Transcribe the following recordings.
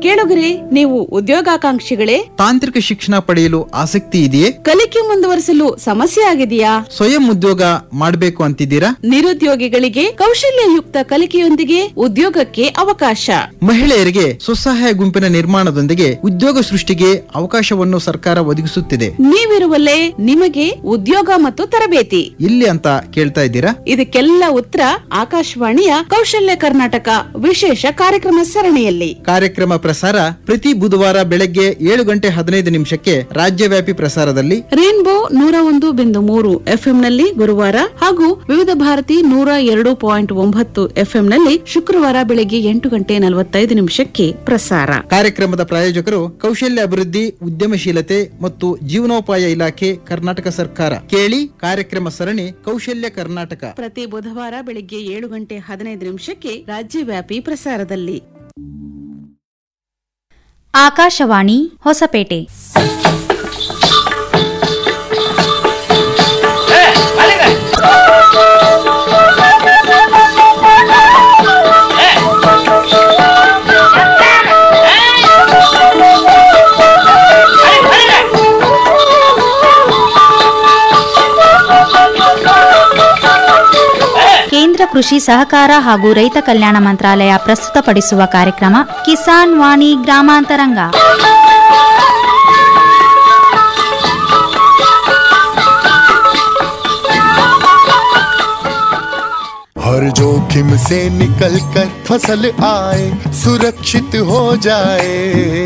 ಕೇಳುಗರೆ ನೀವು ಉದ್ಯೋಗಾಕಾಂಕ್ಷಿಗಳೇ ತಾಂತ್ರಿಕ ಶಿಕ್ಷಣ ಪಡೆಯಲು ಆಸಕ್ತಿ ಇದೆಯೇ ಕಲಿಕೆ ಮುಂದುವರಿಸಲು ಸಮಸ್ಯೆ ಆಗಿದೆಯಾ ಸ್ವಯಂ ಉದ್ಯೋಗ ಮಾಡಬೇಕು ಅಂತಿದ್ದೀರಾ ನಿರುದ್ಯೋಗಿಗಳಿಗೆ ಕೌಶಲ್ಯಯುಕ್ತ ಕಲಿಕೆಯೊಂದಿಗೆ ಉದ್ಯೋಗಕ್ಕೆ ಅವಕಾಶ ಮಹಿಳೆಯರಿಗೆ ಸ್ವಸಹಾಯ ಗುಂಪಿನ ನಿರ್ಮಾಣದೊಂದಿಗೆ ಉದ್ಯೋಗ ಸೃಷ್ಟಿಗೆ ಅವಕಾಶವನ್ನು ಸರ್ಕಾರ ಒದಗಿಸುತ್ತಿದೆ ನೀವಿರುವಲ್ಲೇ ನಿಮಗೆ ಉದ್ಯೋಗ ಮತ್ತು ತರಬೇತಿ ಇಲ್ಲಿ ಅಂತ ಕೇಳ್ತಾ ಇದ್ದೀರಾ ಇದಕ್ಕೆಲ್ಲ ಉತ್ತರ ಆಕಾಶವಾಣಿಯ ಕೌಶಲ್ಯ ಕರ್ನಾಟಕ ವಿಶೇಷ ಕಾರ್ಯಕ್ರಮ ಸರಣಿಯಲ್ಲಿ ಕಾರ್ಯಕ್ರಮ ಪ್ರಸಾರ ಪ್ರತಿ ಬುಧವಾರ ಬೆಳಗ್ಗೆ ಏಳು ಗಂಟೆ ಹದಿನೈದು ನಿಮಿಷಕ್ಕೆ ರಾಜ್ಯವ್ಯಾಪಿ ಪ್ರಸಾರದಲ್ಲಿ ರೇನ್ಬೋ ನೂರ ಒಂದು ಬಿಂದು ಮೂರು ಎಫ್ಎಂ ನಲ್ಲಿ ಗುರುವಾರ ಹಾಗೂ ವಿವಿಧ ಭಾರತಿ ನೂರ ಎರಡು ಪಾಯಿಂಟ್ ಒಂಬತ್ತು ಎಫ್ಎಂ ನಲ್ಲಿ ಶುಕ್ರವಾರ ಬೆಳಗ್ಗೆ ಎಂಟು ಗಂಟೆ ನಲವತ್ತೈದು ನಿಮಿಷಕ್ಕೆ ಪ್ರಸಾರ ಕಾರ್ಯಕ್ರಮದ ಪ್ರಾಯೋಜಕರು ಕೌಶಲ್ಯ ಅಭಿವೃದ್ಧಿ ಉದ್ಯಮಶೀಲತೆ ಮತ್ತು ಜೀವನೋಪಾಯ ಇಲಾಖೆ ಕರ್ನಾಟಕ ಸರ್ಕಾರ ಕೇಳಿ ಕಾರ್ಯಕ್ರಮ ಸರಣಿ ಕೌಶಲ್ಯ ಕರ್ನಾಟಕ ಪ್ರತಿ ಬುಧವಾರ ಬೆಳಿಗ್ಗೆ ಏಳು ಗಂಟೆ ಹದಿನೈದು ನಿಮಿಷಕ್ಕೆ ರಾಜ್ಯವ್ಯಾಪಿ ಪ್ರಸಾರದಲ್ಲಿ ಆಕಾಶವಾಣಿ ಹೊಸಪೇಟೆ ಕೇಂದ್ರ ಕೃಷಿ ಸಹಕಾರ ಹಾಗೂ ರೈತ ಕಲ್ಯಾಣ ಮಂತ್ರಾಲಯ ಪ್ರಸ್ತುತಪಡಿಸುವ ಕಾರ್ಯಕ್ರಮ ಕಿಸಾನ್ ವಾಣಿ ಗ್ರಾಮಾಂತರಂಗ हर जोखिम से निकल कर फसल आए सुरक्षित हो जाए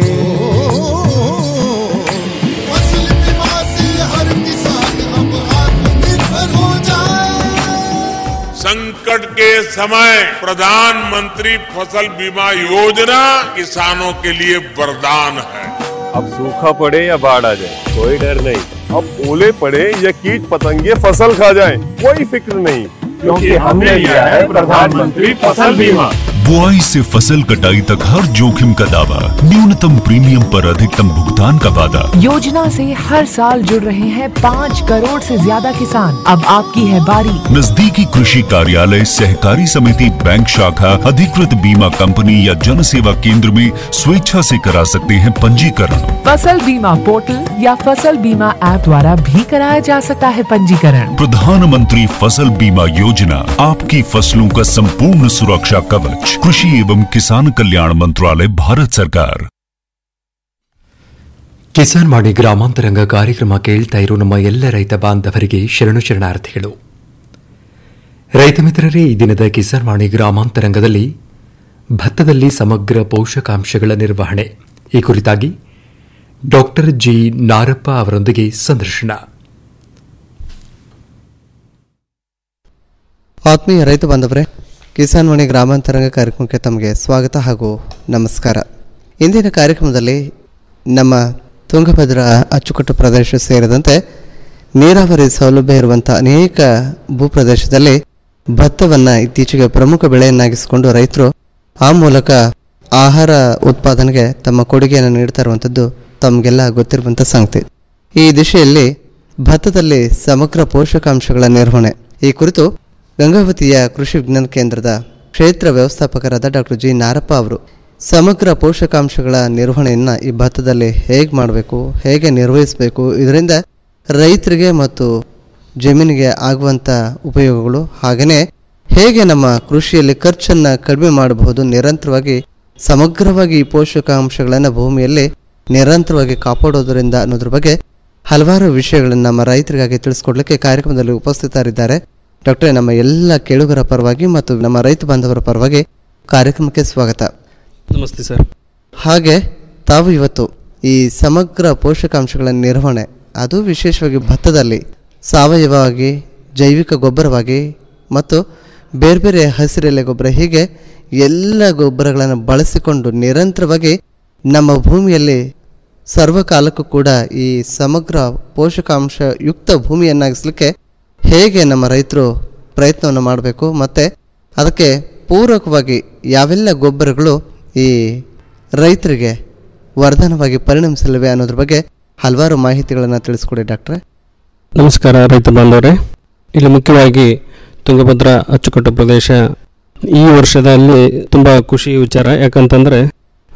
फसल बीमा से हर किसान अब आत्मनिर्भर हो जाए संकट के समय प्रधानमंत्री फसल बीमा योजना किसानों के लिए वरदान है अब सूखा पड़े या बाढ़ आ जाए कोई डर नहीं अब ओले पड़े या कीट पतंगे फसल खा जाए कोई फिक्र नहीं क्योंकि हमने लिया है प्रधानमंत्री फसल बीमा बुआई से फसल कटाई तक हर जोखिम का दावा न्यूनतम प्रीमियम पर अधिकतम भुगतान का वादा योजना से हर साल जुड़ रहे हैं पाँच करोड़ से ज्यादा किसान अब आपकी है बारी नजदीकी कृषि कार्यालय सहकारी समिति बैंक शाखा अधिकृत बीमा कंपनी या जन सेवा केंद्र में स्वेच्छा से करा सकते हैं पंजीकरण फसल बीमा पोर्टल या फसल बीमा ऐप द्वारा भी कराया जा सकता है पंजीकरण प्रधानमंत्री फसल बीमा योजना आपकी फसलों का संपूर्ण सुरक्षा कवच कृषि एवं किसान कल्याण मंत्रालय भारत सरकार ಕಿಸಾನ್ ಮಾಡಿ ಗ್ರಾಮಾಂತರಂಗ ಕಾರ್ಯಕ್ರಮ ಕೇಳ್ತಾ ಇರೋ ನಮ್ಮ ಎಲ್ಲ ರೈತ ಬಾಂಧವರಿಗೆ ಶರಣು ಶರಣಾರ್ಥಿಗಳು ರೈತ ಮಿತ್ರರೇ ಈ ದಿನದ ಕಿಸಾನ್ ವಾಣಿ ಗ್ರಾಮಾಂತರಂಗದಲ್ಲಿ ಭತ್ತದಲ್ಲಿ ಸಮಗ್ರ ಪೋಷಕಾಂಶಗಳ ನಿರ್ವಹಣೆ ಈ ಕುರಿತಾಗಿ ಡಾಕ್ಟರ್ ಜಿ ನಾರಪ್ಪ ಅವರೊಂದಿಗೆ ಸಂದರ್ಶನ ಆತ್ಮೀಯ ರೈತ ಬಾಂಧವರೇ ಕಿಸಾನ್ ವಾಣಿ ಗ್ರಾಮಾಂತರಂಗ ಕಾರ್ಯಕ್ರಮಕ್ಕೆ ತಮಗೆ ಸ್ವಾಗತ ಹಾಗೂ ನಮಸ್ಕಾರ ಇಂದಿನ ಕಾರ್ಯಕ್ರಮದಲ್ಲಿ ನಮ್ಮ ತುಂಗಭದ್ರಾ ಅಚ್ಚುಕಟ್ಟು ಪ್ರದೇಶ ಸೇರಿದಂತೆ ನೀರಾವರಿ ಸೌಲಭ್ಯ ಇರುವಂಥ ಅನೇಕ ಭೂಪ್ರದೇಶದಲ್ಲಿ ಭತ್ತವನ್ನು ಇತ್ತೀಚೆಗೆ ಪ್ರಮುಖ ಬೆಳೆಯನ್ನಾಗಿಸಿಕೊಂಡು ರೈತರು ಆ ಮೂಲಕ ಆಹಾರ ಉತ್ಪಾದನೆಗೆ ತಮ್ಮ ಕೊಡುಗೆಯನ್ನು ನೀಡ್ತಾ ಇರುವಂಥದ್ದು ತಮಗೆಲ್ಲ ಗೊತ್ತಿರುವಂಥ ಸಂಗತಿ ಈ ದಿಶೆಯಲ್ಲಿ ಭತ್ತದಲ್ಲಿ ಸಮಗ್ರ ಪೋಷಕಾಂಶಗಳ ನಿರ್ವಹಣೆ ಈ ಕುರಿತು ಗಂಗಾವತಿಯ ಕೃಷಿ ವಿಜ್ಞಾನ ಕೇಂದ್ರದ ಕ್ಷೇತ್ರ ವ್ಯವಸ್ಥಾಪಕರಾದ ಡಾಕ್ಟರ್ ಜಿ ನಾರಪ್ಪ ಅವರು ಸಮಗ್ರ ಪೋಷಕಾಂಶಗಳ ನಿರ್ವಹಣೆಯನ್ನು ಈ ಭತ್ತದಲ್ಲಿ ಹೇಗೆ ಮಾಡಬೇಕು ಹೇಗೆ ನಿರ್ವಹಿಸಬೇಕು ಇದರಿಂದ ರೈತರಿಗೆ ಮತ್ತು ಜಮೀನಿಗೆ ಆಗುವಂಥ ಉಪಯೋಗಗಳು ಹಾಗೆಯೇ ಹೇಗೆ ನಮ್ಮ ಕೃಷಿಯಲ್ಲಿ ಖರ್ಚನ್ನು ಕಡಿಮೆ ಮಾಡಬಹುದು ನಿರಂತರವಾಗಿ ಸಮಗ್ರವಾಗಿ ಈ ಪೋಷಕಾಂಶಗಳನ್ನು ಭೂಮಿಯಲ್ಲಿ ನಿರಂತರವಾಗಿ ಕಾಪಾಡೋದರಿಂದ ಅನ್ನೋದ್ರ ಬಗ್ಗೆ ಹಲವಾರು ವಿಷಯಗಳನ್ನು ನಮ್ಮ ರೈತರಿಗಾಗಿ ತಿಳಿಸ್ಕೊಡ್ಲಿಕ್ಕೆ ಕಾರ್ಯಕ್ರಮದಲ್ಲಿ ಉಪಸ್ಥಿತರಿದ್ದಾರೆ ಡಾಕ್ಟರ್ ನಮ್ಮ ಎಲ್ಲ ಕೇಳುಗರ ಪರವಾಗಿ ಮತ್ತು ನಮ್ಮ ರೈತ ಬಾಂಧವರ ಪರವಾಗಿ ಕಾರ್ಯಕ್ರಮಕ್ಕೆ ಸ್ವಾಗತ ನಮಸ್ತೆ ಸರ್ ಹಾಗೆ ತಾವು ಇವತ್ತು ಈ ಸಮಗ್ರ ಪೋಷಕಾಂಶಗಳ ನಿರ್ವಹಣೆ ಅದು ವಿಶೇಷವಾಗಿ ಭತ್ತದಲ್ಲಿ ಸಾವಯವವಾಗಿ ಜೈವಿಕ ಗೊಬ್ಬರವಾಗಿ ಮತ್ತು ಬೇರೆ ಬೇರೆ ಹಸಿರೆಲೆ ಗೊಬ್ಬರ ಹೀಗೆ ಎಲ್ಲ ಗೊಬ್ಬರಗಳನ್ನು ಬಳಸಿಕೊಂಡು ನಿರಂತರವಾಗಿ ನಮ್ಮ ಭೂಮಿಯಲ್ಲಿ ಸರ್ವಕಾಲಕ್ಕೂ ಕೂಡ ಈ ಸಮಗ್ರ ಪೋಷಕಾಂಶ ಯುಕ್ತ ಭೂಮಿಯನ್ನಾಗಿಸಲಿಕ್ಕೆ ಹೇಗೆ ನಮ್ಮ ರೈತರು ಪ್ರಯತ್ನವನ್ನು ಮಾಡಬೇಕು ಮತ್ತು ಅದಕ್ಕೆ ಪೂರಕವಾಗಿ ಯಾವೆಲ್ಲ ಗೊಬ್ಬರಗಳು ಈ ರೈತರಿಗೆ ವರ್ಧನವಾಗಿ ಪರಿಣಮಿಸಲಿವೆ ಅನ್ನೋದ್ರ ಬಗ್ಗೆ ಹಲವಾರು ಮಾಹಿತಿಗಳನ್ನು ತಿಳಿಸ್ಕೊಡಿ ಡಾಕ್ಟ್ರೆ ನಮಸ್ಕಾರ ರೈತ ಬಾಂಧವರೇ ಇಲ್ಲಿ ಮುಖ್ಯವಾಗಿ ತುಂಗಭದ್ರಾ ಅಚ್ಚುಕಟ್ಟು ಪ್ರದೇಶ ಈ ವರ್ಷದಲ್ಲಿ ತುಂಬ ಖುಷಿ ವಿಚಾರ ಯಾಕಂತಂದರೆ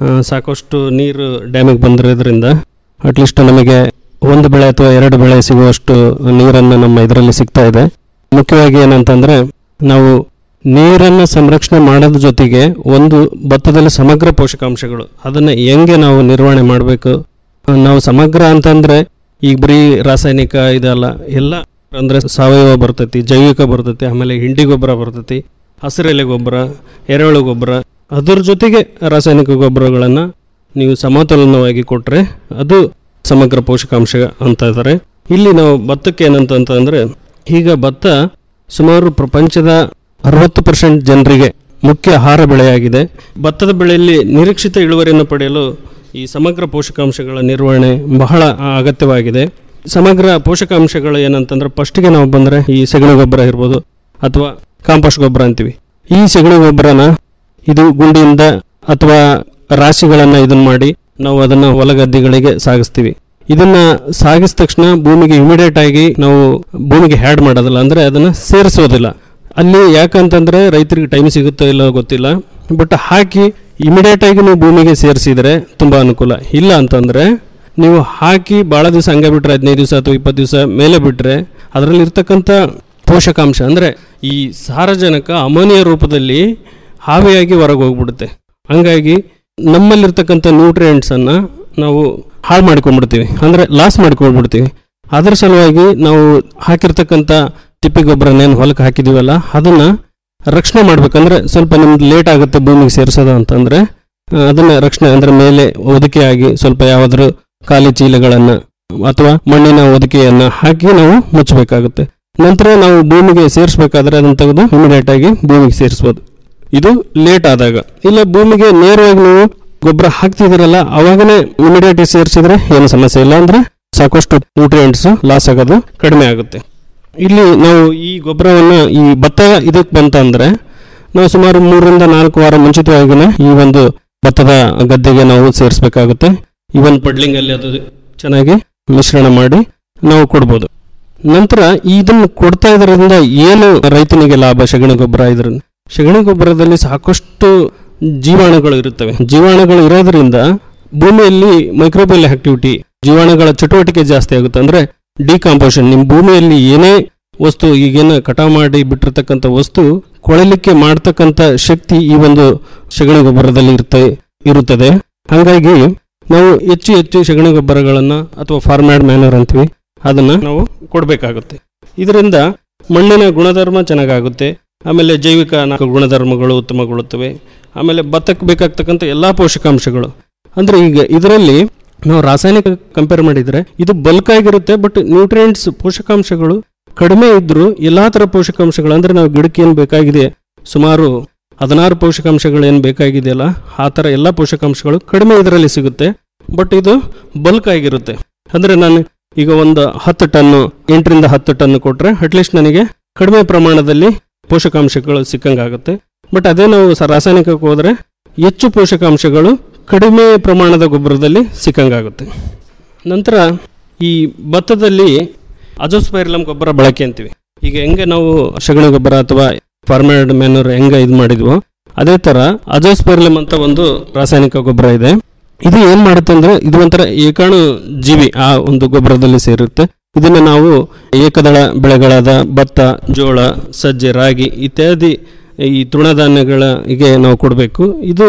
ಆ, ಸಾಕಷ್ಟು ನೀರು ಡ್ಯಾಮಿಗೆ ಬಂದಿರೋದ್ರಿಂದ ಅಟ್ಲೀಸ್ಟ್ ನಮಗೆ ಒಂದು ಬೆಳೆ ಅಥವಾ ಎರಡು ಬೆಳೆ ಸಿಗುವಷ್ಟು ನೀರನ್ನು ನಮ್ಮ ಇದರಲ್ಲಿ ಸಿಗ್ತಾ ಇದೆ ಮುಖ್ಯವಾಗಿ ಏನಂತಂದ್ರೆ ನಾವು ನೀರನ್ನು ಸಂರಕ್ಷಣೆ ಮಾಡೋದ್ರ ಜೊತೆಗೆ ಒಂದು ಭತ್ತದಲ್ಲಿ ಸಮಗ್ರ ಪೋಷಕಾಂಶಗಳು ಅದನ್ನು ಹೆಂಗೆ ನಾವು ನಿರ್ವಹಣೆ ಮಾಡಬೇಕು ನಾವು ಸಮಗ್ರ ಅಂತಂದ್ರೆ ಈಗ ಬರೀ ರಾಸಾಯನಿಕ ಇದಲ್ಲ ಎಲ್ಲ ಅಂದ್ರೆ ಸಾವಯವ ಬರ್ತೈತಿ ಜೈವಿಕ ಬರ್ತೈತಿ ಆಮೇಲೆ ಹಿಂಡಿ ಗೊಬ್ಬರ ಬರ್ತೈತಿ ಹಸಿರೆಲೆ ಗೊಬ್ಬರ ಎರೆಹುಳು ಗೊಬ್ಬರ ಅದರ ಜೊತೆಗೆ ರಾಸಾಯನಿಕ ಗೊಬ್ಬರಗಳನ್ನು ನೀವು ಸಮತೋಲನವಾಗಿ ಕೊಟ್ಟರೆ ಅದು ಸಮಗ್ರ ಪೋಷಕಾಂಶ ಅಂತ ಇದ್ದಾರೆ ಇಲ್ಲಿ ನಾವು ಭತ್ತಕ್ಕೆ ಏನಂತಂದ್ರೆ ಈಗ ಭತ್ತ ಸುಮಾರು ಪ್ರಪಂಚದ ಅರವತ್ತು ಪರ್ಸೆಂಟ್ ಜನರಿಗೆ ಮುಖ್ಯ ಆಹಾರ ಬೆಳೆಯಾಗಿದೆ ಭತ್ತದ ಬೆಳೆಯಲ್ಲಿ ನಿರೀಕ್ಷಿತ ಇಳುವರಿಯನ್ನು ಪಡೆಯಲು ಈ ಸಮಗ್ರ ಪೋಷಕಾಂಶಗಳ ನಿರ್ವಹಣೆ ಬಹಳ ಅಗತ್ಯವಾಗಿದೆ ಸಮಗ್ರ ಪೋಷಕಾಂಶಗಳು ಏನಂತಂದ್ರೆ ಫಸ್ಟಿಗೆ ನಾವು ಬಂದರೆ ಈ ಸಗಣಿ ಗೊಬ್ಬರ ಇರ್ಬೋದು ಅಥವಾ ಕಾಂಪೋಸ್ಟ್ ಗೊಬ್ಬರ ಅಂತೀವಿ ಈ ಸಗಣಿ ಗೊಬ್ಬರನ ಇದು ಗುಂಡಿಯಿಂದ ಅಥವಾ ರಾಶಿಗಳನ್ನು ಇದನ್ನ ಮಾಡಿ ನಾವು ಅದನ್ನ ಹೊಲಗದ್ದೆಗಳಿಗೆ ಸಾಗಿಸ್ತೀವಿ ಇದನ್ನ ಸಾಗಿಸಿದ ತಕ್ಷಣ ಭೂಮಿಗೆ ಇಮಿಡಿಯೇಟ್ ಆಗಿ ನಾವು ಭೂಮಿಗೆ ಹ್ಯಾಡ್ ಮಾಡೋದಿಲ್ಲ ಅಂದ್ರೆ ಅದನ್ನ ಸೇರಿಸೋದಿಲ್ಲ ಅಲ್ಲಿ ಯಾಕಂತಂದ್ರೆ ರೈತರಿಗೆ ಟೈಮ್ ಸಿಗುತ್ತೋ ಇಲ್ಲೋ ಗೊತ್ತಿಲ್ಲ ಬಟ್ ಹಾಕಿ ಇಮಿಡಿಯೇಟ್ ಆಗಿ ನೀವು ಭೂಮಿಗೆ ಸೇರಿಸಿದ್ರೆ ತುಂಬಾ ಅನುಕೂಲ ಇಲ್ಲ ಅಂತಂದ್ರೆ ನೀವು ಹಾಕಿ ಭಾಳ ದಿವಸ ಹಂಗೆ ಬಿಟ್ರೆ ಹದಿನೈದು ದಿವಸ ಅಥವಾ ಇಪ್ಪತ್ತು ದಿವಸ ಮೇಲೆ ಬಿಟ್ರೆ ಅದರಲ್ಲಿ ಇರ್ತಕ್ಕಂಥ ಪೋಷಕಾಂಶ ಅಂದ್ರೆ ಈ ಸಾರಜನಕ ಅಮೋನಿಯ ರೂಪದಲ್ಲಿ ಹಾವಿಯಾಗಿ ಹೊರಗೆ ಹೋಗ್ಬಿಡುತ್ತೆ ಹಂಗಾಗಿ ನಮ್ಮಲ್ಲಿರ್ತಕ್ಕಂಥ ನ್ಯೂಟ್ರಿಯೆಂಟ್ಸ್ ಅನ್ನ ನಾವು ಹಾಳು ಮಾಡ್ಕೊಂಡ್ಬಿಡ್ತೀವಿ ಅಂದ್ರೆ ಲಾಸ್ ಮಾಡ್ಕೊಂಡ್ಬಿಡ್ತೀವಿ ಅದರ ಸಲುವಾಗಿ ನಾವು ಹಾಕಿರ್ತಕ್ಕಂಥ ತಿಪ್ಪಿ ಗೊಬ್ಬರನೇನು ಹೊಲಕ್ಕೆ ಹಾಕಿದೀವಲ್ಲ ಅದನ್ನ ರಕ್ಷಣೆ ಮಾಡ್ಬೇಕಂದ್ರೆ ಸ್ವಲ್ಪ ನಿಮ್ದು ಲೇಟ್ ಆಗುತ್ತೆ ಭೂಮಿಗೆ ಸೇರಿಸೋದು ಅಂತಂದ್ರೆ ಆ, ಅದನ್ನ ರಕ್ಷಣೆ ಅಂದ್ರೆ ಮೇಲೆ ಹೊದಿಕೆಯಾಗಿ ಸ್ವಲ್ಪ ಯಾವ್ದಾದ್ರು ಖಾಲಿ ಚೀಲಗಳನ್ನ ಅಥವಾ ಮಣ್ಣಿನ ಹೊದಿಕೆಯನ್ನ ಹಾಕಿ ನಾವು ಮುಚ್ಚಬೇಕಾಗುತ್ತೆ ನಂತರ ನಾವು ಭೂಮಿಗೆ ಸೇರಿಸಬೇಕಾದ್ರೆ ಅದನ್ನ ತೆಗೆದು ಇಮಿಡಿಯೇಟ್ ಆಗಿ ಭೂಮಿಗೆ ಸೇರಿಸ್ಬೋದು ಇದು ಲೇಟ್ ಆದಾಗ ಇಲ್ಲ ಭೂಮಿಗೆ ನೇರವಾಗಿ ನೀವು ಗೊಬ್ಬರ ಹಾಕ್ತಿದ್ದೀರಲ್ಲ ಅವಾಗನೇ ಇಮಿಡಿಯೇಟ್ ಸೇರಿಸಿದ್ರೆ ಏನು ಸಮಸ್ಯೆ ಇಲ್ಲ ಅಂದ್ರೆ ಸಾಕಷ್ಟು ನ್ಯೂಟ್ರಿಯೆಂಟ್ಸ್ ಲಾಸ್ ಆಗೋದು ಕಡಿಮೆ ಆಗುತ್ತೆ ಇಲ್ಲಿ ನಾವು ಈ ಗೊಬ್ಬರವನ್ನು ಈ ಭತ್ತ ಇದಕ್ಕೆ ಬಂತಂದ್ರೆ ನಾವು ಸುಮಾರು ಮೂರರಿಂದ ನಾಲ್ಕು ವಾರ ಮುಂಚಿತವಾಗಿನೇ ಈ ಒಂದು ಭತ್ತದ ಗದ್ದೆಗೆ ನಾವು ಸೇರಿಸಬೇಕಾಗುತ್ತೆ ಈ ಒಂದು ಪಡ್ಲಿಂಗ್ ಅಲ್ಲಿ ಅದು ಚೆನ್ನಾಗಿ ಮಿಶ್ರಣ ಮಾಡಿ ನಾವು ಕೊಡ್ಬೋದು ನಂತರ ಇದನ್ನು ಕೊಡ್ತಾ ಇದರಿಂದ ಏನು ರೈತನಿಗೆ ಲಾಭ ಸಗಣಿ ಗೊಬ್ಬರ ಇದ್ರ ಸಗಣಿ ಗೊಬ್ಬರದಲ್ಲಿ ಸಾಕಷ್ಟು ಜೀವಾಣುಗಳು ಇರುತ್ತವೆ ಜೀವಾಣುಗಳು ಇರೋದ್ರಿಂದ ಭೂಮಿಯಲ್ಲಿ ಮೈಕ್ರೋಬಿಯಲ್ ಆಕ್ಟಿವಿಟಿ ಜೀವಾಣುಗಳ ಚಟುವಟಿಕೆ ಜಾಸ್ತಿ ಆಗುತ್ತೆ ಅಂದ್ರೆ ಡಿಕಾಂಪೋಷನ್ ನಿಮ್ಮ ಭೂಮಿಯಲ್ಲಿ ಏನೇ ವಸ್ತು ಈಗೇನು ಕಟಾವು ಮಾಡಿ ಬಿಟ್ಟಿರ್ತಕ್ಕಂಥ ವಸ್ತು ಕೊಳಲಿಕ್ಕೆ ಮಾಡ್ತಕ್ಕಂಥ ಶಕ್ತಿ ಈ ಒಂದು ಸಗಣಿ ಗೊಬ್ಬರದಲ್ಲಿ ಇರುತ್ತೆ ಇರುತ್ತದೆ ಹಾಗಾಗಿ ನಾವು ಹೆಚ್ಚು ಹೆಚ್ಚು ಸಗಣಿ ಗೊಬ್ಬರಗಳನ್ನು ಅಥವಾ ಫಾರ್ಮ್ಯಾಡ್ ಮ್ಯಾನರ್ ಅಂತೀವಿ ಅದನ್ನ ನಾವು ಕೊಡಬೇಕಾಗುತ್ತೆ ಇದರಿಂದ ಮಣ್ಣಿನ ಗುಣಧರ್ಮ ಚೆನ್ನಾಗಾಗುತ್ತೆ ಆಮೇಲೆ ಜೈವಿಕ ನಾಲ್ಕು ಗುಣಧರ್ಮಗಳು ಉತ್ತಮಗೊಳ್ಳುತ್ತವೆ ಆಮೇಲೆ ಭತ್ತಕ್ಕೆ ಬೇಕಾಗ್ತಕ್ಕಂಥ ಎಲ್ಲ ಪೋಷಕಾಂಶಗಳು ಅಂದ್ರೆ ಈಗ ಇದರಲ್ಲಿ ನಾವು ರಾಸಾಯನಿಕ ಕಂಪೇರ್ ಮಾಡಿದ್ರೆ ಇದು ಬಲ್ಕ್ ಆಗಿರುತ್ತೆ ಬಟ್ ನ್ಯೂಟ್ರಿಯೆಂಟ್ಸ್ ಪೋಷಕಾಂಶಗಳು ಕಡಿಮೆ ಇದ್ರೂ ಎಲ್ಲಾ ತರ ಪೋಷಕಾಂಶಗಳು ಅಂದ್ರೆ ನಾವು ಗಿಡಕ್ಕೆ ಏನು ಬೇಕಾಗಿದೆ ಸುಮಾರು ಹದಿನಾರು ಪೋಷಕಾಂಶಗಳು ಏನು ಬೇಕಾಗಿದೆಯಲ್ಲ ಆ ಥರ ಎಲ್ಲ ಪೋಷಕಾಂಶಗಳು ಕಡಿಮೆ ಇದರಲ್ಲಿ ಸಿಗುತ್ತೆ ಬಟ್ ಇದು ಬಲ್ಕ್ ಆಗಿರುತ್ತೆ ಅಂದ್ರೆ ನಾನು ಈಗ ಒಂದು ಹತ್ತು ಟನ್ನು ಎಂಟರಿಂದ ಹತ್ತು ಟನ್ ಕೊಟ್ರೆ ಅಟ್ಲೀಸ್ಟ್ ನನಗೆ ಕಡಿಮೆ ಪ್ರಮಾಣದಲ್ಲಿ ಪೋಷಕಾಂಶಗಳು ಸಿಕ್ಕಂಗಾಗುತ್ತೆ ಬಟ್ ಅದೇ ನಾವು ಸ- ರಾಸಾಯನಿಕಕ್ಕೆ ಹೋದ್ರೆ ಹೆಚ್ಚು ಪೋಷಕಾಂಶಗಳು ಕಡಿಮೆ ಪ್ರಮಾಣದ ಗೊಬ್ಬರದಲ್ಲಿ ಸಿಕ್ಕಂಗಾಗುತ್ತೆ ನಂತರ ಈ ಭತ್ತದಲ್ಲಿ ಅಜೋಸ್ಪೈರಿಲಮ್ ಗೊಬ್ಬರ ಬಳಕೆ ಅಂತೀವಿ ಈಗ ಹೆಂಗೆ ನಾವು ಸಗಣಿ ಗೊಬ್ಬರ ಅಥವಾ ಫಾರ್ಮೇಡ್ ಮ್ಯಾನೂರ್ ಹೆಂಗೆ ಇದು ಮಾಡಿದ್ವೋ ಅದೇ ತರ ಅಜೋಸ್ಪೈರಿಲಮ್ ಅಂತ ಒಂದು ರಾಸಾಯನಿಕ ಗೊಬ್ಬರ ಇದೆ ಇದು ಏನ್ ಮಾಡುತ್ತೆ ಅಂದ್ರೆ ಇದು ಒಂಥರ ಏಕಾಣು ಜೀವಿ ಆ ಒಂದು ಗೊಬ್ಬರದಲ್ಲಿ ಸೇರುತ್ತೆ ಇದನ್ನ ನಾವು ಏಕದಳ ಬೆಳೆಗಳಾದ ಭತ್ತ ಜೋಳ ಸಜ್ಜೆ ರಾಗಿ ಇತ್ಯಾದಿ ಈ ತೃಣಧಾನ್ಯಗಳಿಗೆ ನಾವು ಕೊಡಬೇಕು ಇದು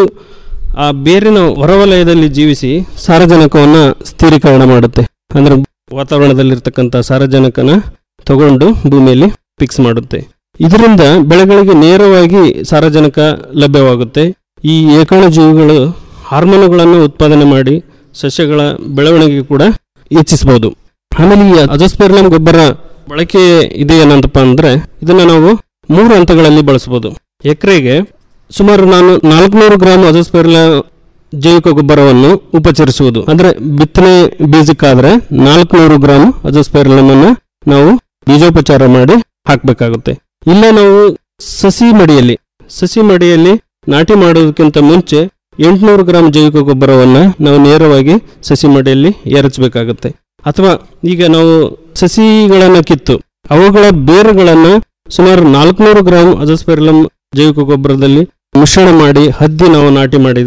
ಆ ಬೇರಿನ ಹೊರವಲಯದಲ್ಲಿ ಜೀವಿಸಿ ಸಾರಜನಕವನ್ನು ಸ್ಥಿರೀಕರಣ ಮಾಡುತ್ತೆ ಅಂದ್ರೆ ವಾತಾವರಣದಲ್ಲಿರ್ತಕ್ಕಂಥ ಸಾರಜನಕನ ತಗೊಂಡು ಭೂಮಿಯಲ್ಲಿ ಫಿಕ್ಸ್ ಮಾಡುತ್ತೆ ಇದರಿಂದ ಬೆಳೆಗಳಿಗೆ ನೇರವಾಗಿ ಸಾರಜನಕ ಲಭ್ಯವಾಗುತ್ತೆ ಈ ಏಕಾಣು ಜೀವಿಗಳು ಹಾರ್ಮೋನುಗಳನ್ನು ಉತ್ಪಾದನೆ ಮಾಡಿ ಸಸ್ಯಗಳ ಬೆಳವಣಿಗೆ ಕೂಡ ಹೆಚ್ಚಿಸಬಹುದು ಆಮೇಲೆ ಈ ಅಜಸ್ಪೆರ್ಲಮ್ ಗೊಬ್ಬರ ಬಳಕೆ ಇದೆ ಏನಂತಪ್ಪ ಅಂದ್ರೆ ಇದನ್ನ ನಾವು ಮೂರು ಹಂತಗಳಲ್ಲಿ ಬಳಸಬಹುದು ಎಕರೆಗೆ ಸುಮಾರು ನಾನು ನಾಲ್ಕುನೂರು ಗ್ರಾಮ್ ಅಜಸ್ಪೆರ್ಲ ಜೈವಿಕ ಗೊಬ್ಬರವನ್ನು ಉಪಚರಿಸುವುದು ಅಂದ್ರೆ ಬಿತ್ತನೆ ಬೀಜಕ್ಕಾದ್ರೆ ನಾಲ್ಕುನೂರು ಗ್ರಾಮ್ ಅಜಸ್ಪೆರ್ಲಮ್ ಅನ್ನು ನಾವು ಬೀಜೋಪಚಾರ ಮಾಡಿ ಹಾಕಬೇಕಾಗುತ್ತೆ ಇಲ್ಲ ನಾವು ಸಸಿ ಮಡಿಯಲ್ಲಿ ಸಸಿ ಮಡಿಯಲ್ಲಿ ನಾಟಿ ಮಾಡೋದಕ್ಕಿಂತ ಮುಂಚೆ ಎಂಟುನೂರು ಗ್ರಾಮ್ ಜೈವಿಕ ಗೊಬ್ಬರವನ್ನ ನಾವು ನೇರವಾಗಿ ಸಸಿ ಮಡಿಯಲ್ಲಿ ಎರಚಬೇಕಾಗುತ್ತೆ ಅಥವಾ ಈಗ ನಾವು ಸಸಿಗಳನ್ನ ಕಿತ್ತು ಅವುಗಳ ಬೇರುಗಳನ್ನ ಸುಮಾರು ನಾಲ್ಕುನೂರು ಗ್ರಾಮ್ ಅಜಸ್ಪೆರ್ಲಮ್ ಜೈವಿಕ ಗೊಬ್ಬರದಲ್ಲಿ ಮಿಶ್ರಣ ಮಾಡಿ ಹದ್ದಿ ನಾವು ನಾಟಿ ಮಾಡಿದ್ರೆ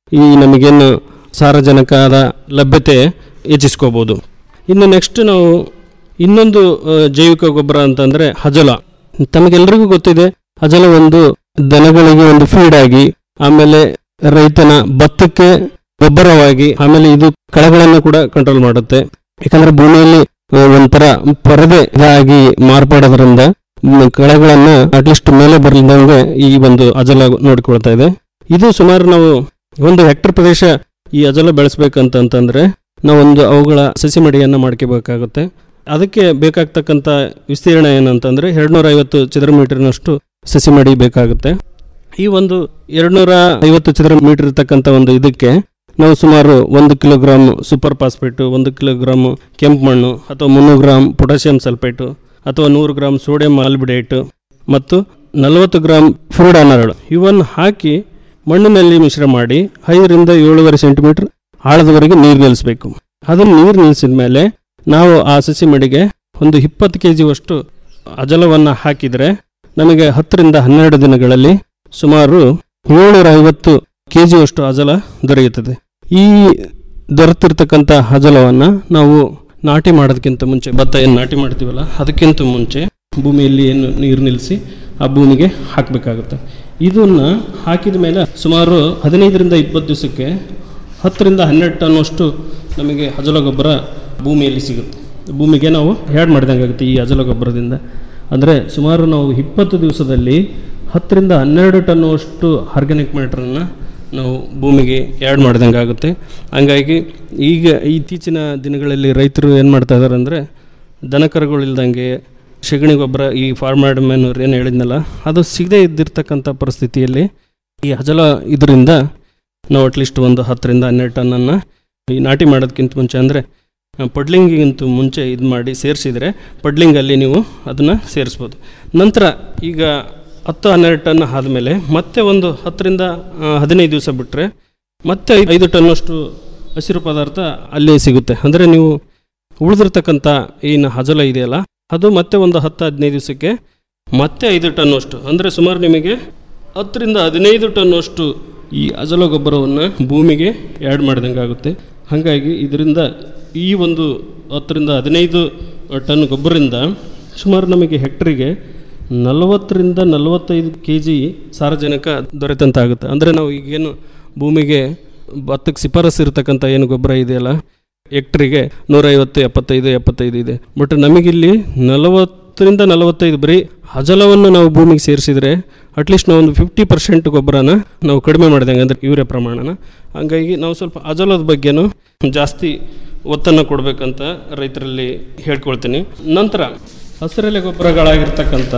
ಈ ನಮಗೇನು ಸಾರಜನಕದ ಲಭ್ಯತೆ ಹೆಚ್ಚಿಸ್ಕೋಬೋದು ಇನ್ನು ನೆಕ್ಸ್ಟ್ ನಾವು ಇನ್ನೊಂದು ಆ, ಜೈವಿಕ ಗೊಬ್ಬರ ಅಂತಂದರೆ ಹಜಲ ತಮಗೆಲ್ಲರಿಗೂ ಗೊತ್ತಿದೆ ಹಜಲ ಒಂದು ದನಗಳಿಗೆ ಒಂದು ಫೀಡ್ ಆಗಿ ಆಮೇಲೆ ರೈತನ ಭತ್ತಕ್ಕೆ ಗೊಬ್ಬರವಾಗಿ ಆಮೇಲೆ ಇದು ಕಳೆಗಳನ್ನು ಕೂಡ ಕಂಟ್ರೋಲ್ ಮಾಡುತ್ತೆ ಯಾಕಂದ್ರೆ ಭೂಮಿಯಲ್ಲಿ ಆ, ಒಂಥರ ಪರದೆ ಆಗಿ ಮಾರ್ಪಾಡೋದ್ರಿಂದ ಮ್, ಕಳೆಗಳನ್ನ ಅಟ್ಲೀಸ್ಟ್ ಮೇಲೆ ಬರಲಿದ್ದಂಗೆ ಈ ಒಂದು ಅಜಲ ನೋಡಿಕೊಳ್ತಾ ಇದೆ ಇದು ಸುಮಾರು ನಾವು ಒಂದು ಹೆಕ್ಟರ್ ಪ್ರದೇಶ ಈ ಅಜಲ ಬೆಳೆಸ್ಬೇಕಂತಂತಂದ್ರೆ ನಾವೊಂದು ಅವುಗಳ ಸಸಿ ಮಡಿಯನ್ನು ಮಾಡ್ಕೋಬೇಕಾಗುತ್ತೆ ಅದಕ್ಕೆ ಬೇಕಾಗ್ತಕ್ಕಂಥ ವಿಸ್ತೀರ್ಣ ಏನಂತಂದ್ರೆ ಎರಡ್ನೂರ ಐವತ್ತು ಚದರ ಮೀಟರ್ನಷ್ಟು ಸಸಿ ಮಡಿ ಬೇಕಾಗುತ್ತೆ ಈ ಒಂದು ಎರಡ್ನೂರ ಐವತ್ತು ಚದರ ಮೀಟರ್ ಇರ್ತಕ್ಕಂಥ ಒಂದು ಇದಕ್ಕೆ ನಾವು ಸುಮಾರು ಒಂದು ಕಿಲೋಗ್ರಾಮ್ ಸೂಪರ್ ಫಾಸ್ಫೇಟು ಒಂದು ಕಿಲೋಗ್ರಾಮ್ ಕೆಂಪು ಮಣ್ಣು ಅಥವಾ ಮುನ್ನೂರು ಗ್ರಾಮ್ ಪೊಟ್ಯಾಷಿಯಂ ಸಲ್ಫೇಟು ಅಥವಾ ನೂರು ಗ್ರಾಮ್ ಸೋಡಿಯಂ ಆಲ್ಬಿಡೇಟು ಮತ್ತು ನಲವತ್ತು ಗ್ರಾಮ್ ಫ್ರೂಡ್ ಅನರಳು ಇವನ್ನ ಹಾಕಿ ಮಣ್ಣಿನಲ್ಲಿ ಮಿಶ್ರ ಮಾಡಿ ಐದರಿಂದ ಏಳುವರೆ ಸೆಂಟಿಮೀಟರ್ ಆಳದವರೆಗೆ ನೀರು ನಿಲ್ಲಿಸಬೇಕು ಅದನ್ನು ನೀರು ನಿಲ್ಲಿಸಿದ ಮೇಲೆ ನಾವು ಆ ಸಸಿ ಮಡಿಗೆ ಒಂದು ಇಪ್ಪತ್ತು ಕೆ ಜಿಯಷ್ಟು ಅಜಲವನ್ನು ಹಾಕಿದರೆ ನಮಗೆ ಹತ್ತರಿಂದ ಹನ್ನೆರಡು ದಿನಗಳಲ್ಲಿ ಸುಮಾರು ಏಳ್ನೂರ ಐವತ್ತು ಕೆ ಜಿಯಷ್ಟು ಅಜಲ ದೊರೆಯುತ್ತದೆ ಈ ದೊರೆತಿರ್ತಕ್ಕಂಥ ಅಜಲವನ್ನು ನಾವು ನಾಟಿ ಮಾಡೋದಕ್ಕಿಂತ ಮುಂಚೆ ಭತ್ತ ಏನು ನಾಟಿ ಮಾಡ್ತೀವಲ್ಲ ಅದಕ್ಕಿಂತ ಮುಂಚೆ ಭೂಮಿಯಲ್ಲಿ ಏನು ನೀರು ನಿಲ್ಲಿಸಿ ಆ ಭೂಮಿಗೆ ಹಾಕಬೇಕಾಗುತ್ತೆ ಇದನ್ನು ಹಾಕಿದ ಮೇಲೆ ಸುಮಾರು ಹದಿನೈದರಿಂದ ಇಪ್ಪತ್ತು ದಿವಸಕ್ಕೆ ಹತ್ತರಿಂದ ಹನ್ನೆರಡು ಟನ್ನಷ್ಟು ನಮಗೆ ಅಜಲ ಗೊಬ್ಬರ ಭೂಮಿಯಲ್ಲಿ ಸಿಗುತ್ತೆ ಭೂಮಿಗೆ ನಾವು ಆ್ಯಡ್ ಮಾಡಿದಂಗೆ ಆಗುತ್ತೆ ಈ ಅಜಲ ಗೊಬ್ಬರದಿಂದ ಅಂದರೆ ಸುಮಾರು ನಾವು ಇಪ್ಪತ್ತು ದಿವಸದಲ್ಲಿ ಹತ್ತರಿಂದ ಹನ್ನೆರಡು ಟನ್ನುವಷ್ಟು ಆರ್ಗ್ಯಾನಿಕ್ ಮ್ಯಾಟ್ರನ್ನು ನಾವು ಭೂಮಿಗೆ ಆ್ಯಡ್ ಮಾಡಿದಂಗೆ ಆಗುತ್ತೆ ಹಂಗಾಗಿ ಈಗ ಇತ್ತೀಚಿನ ದಿನಗಳಲ್ಲಿ ರೈತರು ಏನು ಮಾಡ್ತಾ ಇದ್ದಾರೆ ಅಂದರೆ ದನಕರುಗಳಿಲ್ದಂಗೆ ಸಗಣಿ ಗೊಬ್ಬರ ಈ ಫಾರ್ಮಾಡ್ ಮ್ಯಾನೂರ್ ಏನು ಹೇಳಿದ್ನಲ್ಲ ಅದು ಸಿಗದೇ ಇದ್ದಿರ್ತಕ್ಕಂಥ ಪರಿಸ್ಥಿತಿಯಲ್ಲಿ ಈ ಅಜಲ ಇದರಿಂದ ನಾವು ಅಟ್ಲೀಸ್ಟ್ ಒಂದು ಹತ್ತರಿಂದ ಹನ್ನೆರಡು ಟನ್ನನ್ನು ಈ ನಾಟಿ ಮಾಡೋದಕ್ಕಿಂತ ಮುಂಚೆ ಅಂದರೆ ಪಡ್ಲಿಂಗಿಗಿಂತ ಮುಂಚೆ ಇದು ಮಾಡಿ ಸೇರಿಸಿದರೆ ಪಡ್ಲಿಂಗಲ್ಲಿ ನೀವು ಅದನ್ನು ಸೇರಿಸ್ಬೋದು ನಂತರ ಈಗ ಹತ್ತು ಹನ್ನೆರಡು ಟನ್ ಆದಮೇಲೆ ಮತ್ತೆ ಒಂದು ಹತ್ತರಿಂದ ಆ, ಹದಿನೈದು ದಿವಸ ಬಿಟ್ಟರೆ ಮತ್ತೆ ಐ- ಐದು ಟನ್ನಷ್ಟು ಹಸಿರು ಪದಾರ್ಥ ಅಲ್ಲೇ ಸಿಗುತ್ತೆ ಅಂದರೆ ನೀವು ಉಳಿದಿರ್ತಕ್ಕಂಥ ಏನು ಹಜಲ ಇದೆಯಲ್ಲ ಅದು ಮತ್ತೆ ಒಂದು ಹತ್ತು ಹದಿನೈದು ದಿವಸಕ್ಕೆ ಮತ್ತೆ ಐದು ಟನ್ನಷ್ಟು ಅಂದರೆ ಸುಮಾರು ನಿಮಗೆ ಹತ್ತರಿಂದ ಹದಿನೈದು ಟನ್ನಷ್ಟು ಈ ಅಜಲ ಗೊಬ್ಬರವನ್ನು ಭೂಮಿಗೆ ಆ್ಯಡ್ ಮಾಡಿದಂಗೆ ಆಗುತ್ತೆ ಹಾಗಾಗಿ ಇದರಿಂದ ಈ ಒಂದು ಹತ್ತರಿಂದ ಹದಿನೈದು ಟನ್ ಗೊಬ್ಬರದಿಂದ ಸುಮಾರು ನಮಗೆ ಹೆಕ್ಟರಿಗೆ ನಲವತ್ತರಿಂದ ನಲವತ್ತೈದು ಕೆ ಜಿ ಸಾರಜನಕ ದೊರೆತಂತಾಗುತ್ತೆ ಅಂದರೆ ನಾವು ಈಗೇನು ಭೂಮಿಗೆ ಭತ್ತಕ್ಕೆ ಶಿಫಾರಸು ಇರತಕ್ಕಂಥ ಏನು ಗೊಬ್ಬರ ಇದೆಯಲ್ಲ ಹೆಕ್ಟ್ರಿಗೆ ನೂರೈವತ್ತು ಎಪ್ಪತ್ತೈದು ಎಪ್ಪತ್ತೈದು ಇದೆ ಬಟ್ ನಮಗಿಲ್ಲಿ ನಲವತ್ತರಿಂದ ನಲವತ್ತೈದು ಬರೀ ಅಜಲವನ್ನು ನಾವು ಭೂಮಿಗೆ ಸೇರಿಸಿದರೆ ಅಟ್ಲೀಸ್ಟ್ ನಾವು ಒಂದು ಫಿಫ್ಟಿ ಪರ್ಸೆಂಟ್ ಗೊಬ್ಬರನ ನಾವು ಕಡಿಮೆ ಮಾಡಿದಂಗೆ ಅಂದರೆ ಯೂರಿಯಾ ಪ್ರಮಾಣನ ಹಂಗಾಗಿ ನಾವು ಸ್ವಲ್ಪ ಅಜಲದ ಬಗ್ಗೆನೂ ಜಾಸ್ತಿ ಒತ್ತನ್ನು ಕೊಡಬೇಕಂತ ರೈತರಲ್ಲಿ ಹೇಳ್ಕೊಳ್ತೀನಿ ನಂತರ ಹಸಿರೆಲೆ ಗೊಬ್ಬರಗಳಾಗಿರ್ತಕ್ಕಂಥ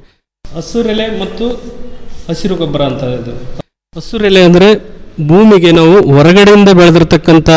ಹಸಿರೆಲೆ ಮತ್ತು ಹಸಿರು ಗೊಬ್ಬರ ಅಂತ ಇದು ಹಸಿರೆಲೆ ಅಂದರೆ ಭೂಮಿಗೆ ನಾವು ಹೊರಗಡೆಯಿಂದ ಬೆಳೆದಿರ್ತಕ್ಕಂಥ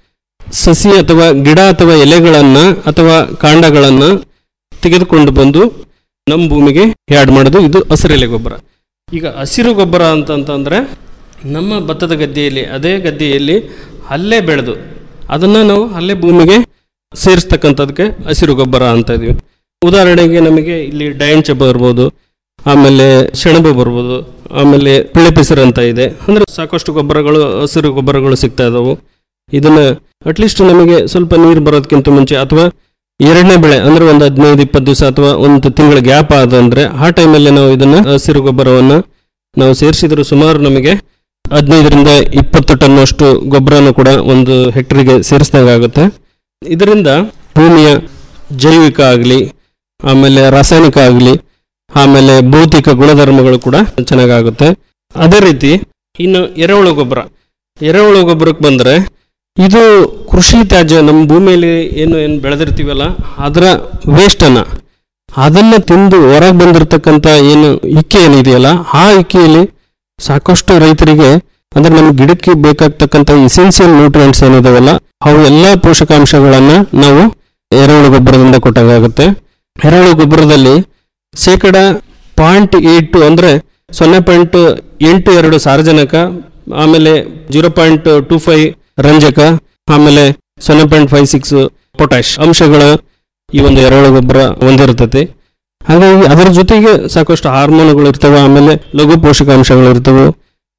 ಸಸಿ ಅಥವಾ ಗಿಡ ಅಥವಾ ಎಲೆಗಳನ್ನು ಅಥವಾ ಕಾಂಡಗಳನ್ನು ತೆಗೆದುಕೊಂಡು ಬಂದು ನಮ್ಮ ಭೂಮಿಗೆ ಆ್ಯಡ್ ಮಾಡೋದು ಇದು ಹಸಿರೆಲೆ ಗೊಬ್ಬರ ಈಗ ಹಸಿರು ಗೊಬ್ಬರ ಅಂತಂತಂದರೆ ನಮ್ಮ ಭತ್ತದ ಗದ್ದೆಯಲ್ಲಿ ಅದೇ ಗದ್ದೆಯಲ್ಲಿ ಅಲ್ಲೇ ಬೆಳೆದು ಅದನ್ನು ನಾವು ಅಲ್ಲೇ ಭೂಮಿಗೆ ಸೇರಿಸ್ತಕ್ಕಂಥದಕ್ಕೆ ಹಸಿರು ಗೊಬ್ಬರ ಅಂತ ಇದೀವಿ ಉದಾಹರಣೆಗೆ ನಮಗೆ ಇಲ್ಲಿ ಡಯಂಚ ಬರ್ಬೋದು ಆಮೇಲೆ ಸೆಣಬು ಬರ್ಬೋದು ಆಮೇಲೆ ಪಿಳೆಪಿಸರು ಅಂತ ಇದೆ ಅಂದರೆ ಸಾಕಷ್ಟು ಗೊಬ್ಬರಗಳು ಹಸಿರು ಗೊಬ್ಬರಗಳು ಸಿಗ್ತಾ ಇದಾವು ಇದನ್ನ ಅಟ್ಲೀಸ್ಟ್ ನಮಗೆ ಸ್ವಲ್ಪ ನೀರು ಬರೋದಕ್ಕಿಂತ ಮುಂಚೆ ಅಥವಾ ಎರಡನೇ ಬೆಳೆ ಅಂದ್ರೆ ಒಂದು ಹದಿನೈದು ಇಪ್ಪತ್ತು ದಿವಸ ಅಥವಾ ಒಂದು ತಿಂಗಳ ಗ್ಯಾಪ್ ಆದಂದ್ರೆ ಆ ಟೈಮಲ್ಲಿ ನಾವು ಇದನ್ನ ಹಸಿರು ಗೊಬ್ಬರವನ್ನು ನಾವು ಸೇರಿಸಿದ್ರು ಸುಮಾರು ನಮಗೆ ಹದಿನೈದರಿಂದ ಇಪ್ಪತ್ತು ಟನ್ ಅಷ್ಟು ಗೊಬ್ಬರನು ಕೂಡ ಒಂದು ಹೆಕ್ಟರಿಗೆ ಸೇರಿಸಿದಂಗೆ ಆಗುತ್ತೆ ಇದರಿಂದ ಭೂಮಿಯ ಜೈವಿಕ ಆಗಲಿ ಆಮೇಲೆ ರಾಸಾಯನಿಕ ಆಗಲಿ ಆಮೇಲೆ ಭೌತಿಕ ಗುಣಧರ್ಮಗಳು ಕೂಡ ಚೆನ್ನಾಗಾಗುತ್ತೆ ಅದೇ ರೀತಿ ಇನ್ನು ಎರೆಹುಳು ಗೊಬ್ಬರ ಎರೆಹುಳು ಗೊಬ್ಬರಕ್ಕೆ ಬಂದರೆ ಇದು ಕೃಷಿ ತ್ಯಾಜ್ಯ ನಮ್ಮ ಭೂಮಿಯಲ್ಲಿ ಏನು ಏನು ಬೆಳೆದಿರ್ತೀವಲ್ಲ ಅದರ ವೇಸ್ಟನ್ನು ಅದನ್ನು ತಿಂದು ಹೊರಗೆ ಬಂದಿರತಕ್ಕಂಥ ಏನು ಇಕ್ಕೆ ಏನಿದೆಯಲ್ಲ ಆ ಇಕ್ಕೆಯಲ್ಲಿ ಸಾಕಷ್ಟು ರೈತರಿಗೆ ಅಂದ್ರೆ ನಮ್ಮ ಗಿಡಕ್ಕೆ ಬೇಕಾಗ್ತಕ್ಕಂಥ ಇಸೆನ್ಷಿಯಲ್ ನ್ಯೂಟ್ರಿಯೆಂಟ್ಸ್ ಏನಿದಾವಲ್ಲ ಅವು ಎಲ್ಲ ಪೋಷಕಾಂಶಗಳನ್ನು ನಾವು ಎರೆಹುಳು ಗೊಬ್ಬರದಿಂದ ಕೊಟ್ಟಾಗುತ್ತೆ ಎರೆಹುಳು ಗೊಬ್ಬರದಲ್ಲಿ ಶೇಕಡ ಪಾಯಿಂಟ್ ಏಟ್ ಅಂದರೆ ಸೊನ್ನೆ ಪಾಯಿಂಟ್ ಎಂಟು ಎರಡು ಸಾರಜನಕ ಆಮೇಲೆ ಜೀರೋ ಪಾಯಿಂಟ್ ಟೂ ಫೈವ್ ರಂಜಕ ಆಮೇಲೆ ಸೊನ್ನೆ ಪಾಯಿಂಟ್ ಫೈವ್ ಸಿಕ್ಸ್ ಪೊಟ್ಯಾಶ್ ಅಂಶಗಳು ಈ ಒಂದು ಎರೆಹುಳು ಗೊಬ್ಬರ ಹೊಂದಿರ್ತೈತಿ ಹಾಗಾಗಿ ಅದರ ಜೊತೆಗೆ ಸಾಕಷ್ಟು ಹಾರ್ಮೋನ್ಗಳು ಇರ್ತವೆ ಆಮೇಲೆ ಲಘು ಪೋಷಕಾಂಶಗಳು ಇರ್ತವೆ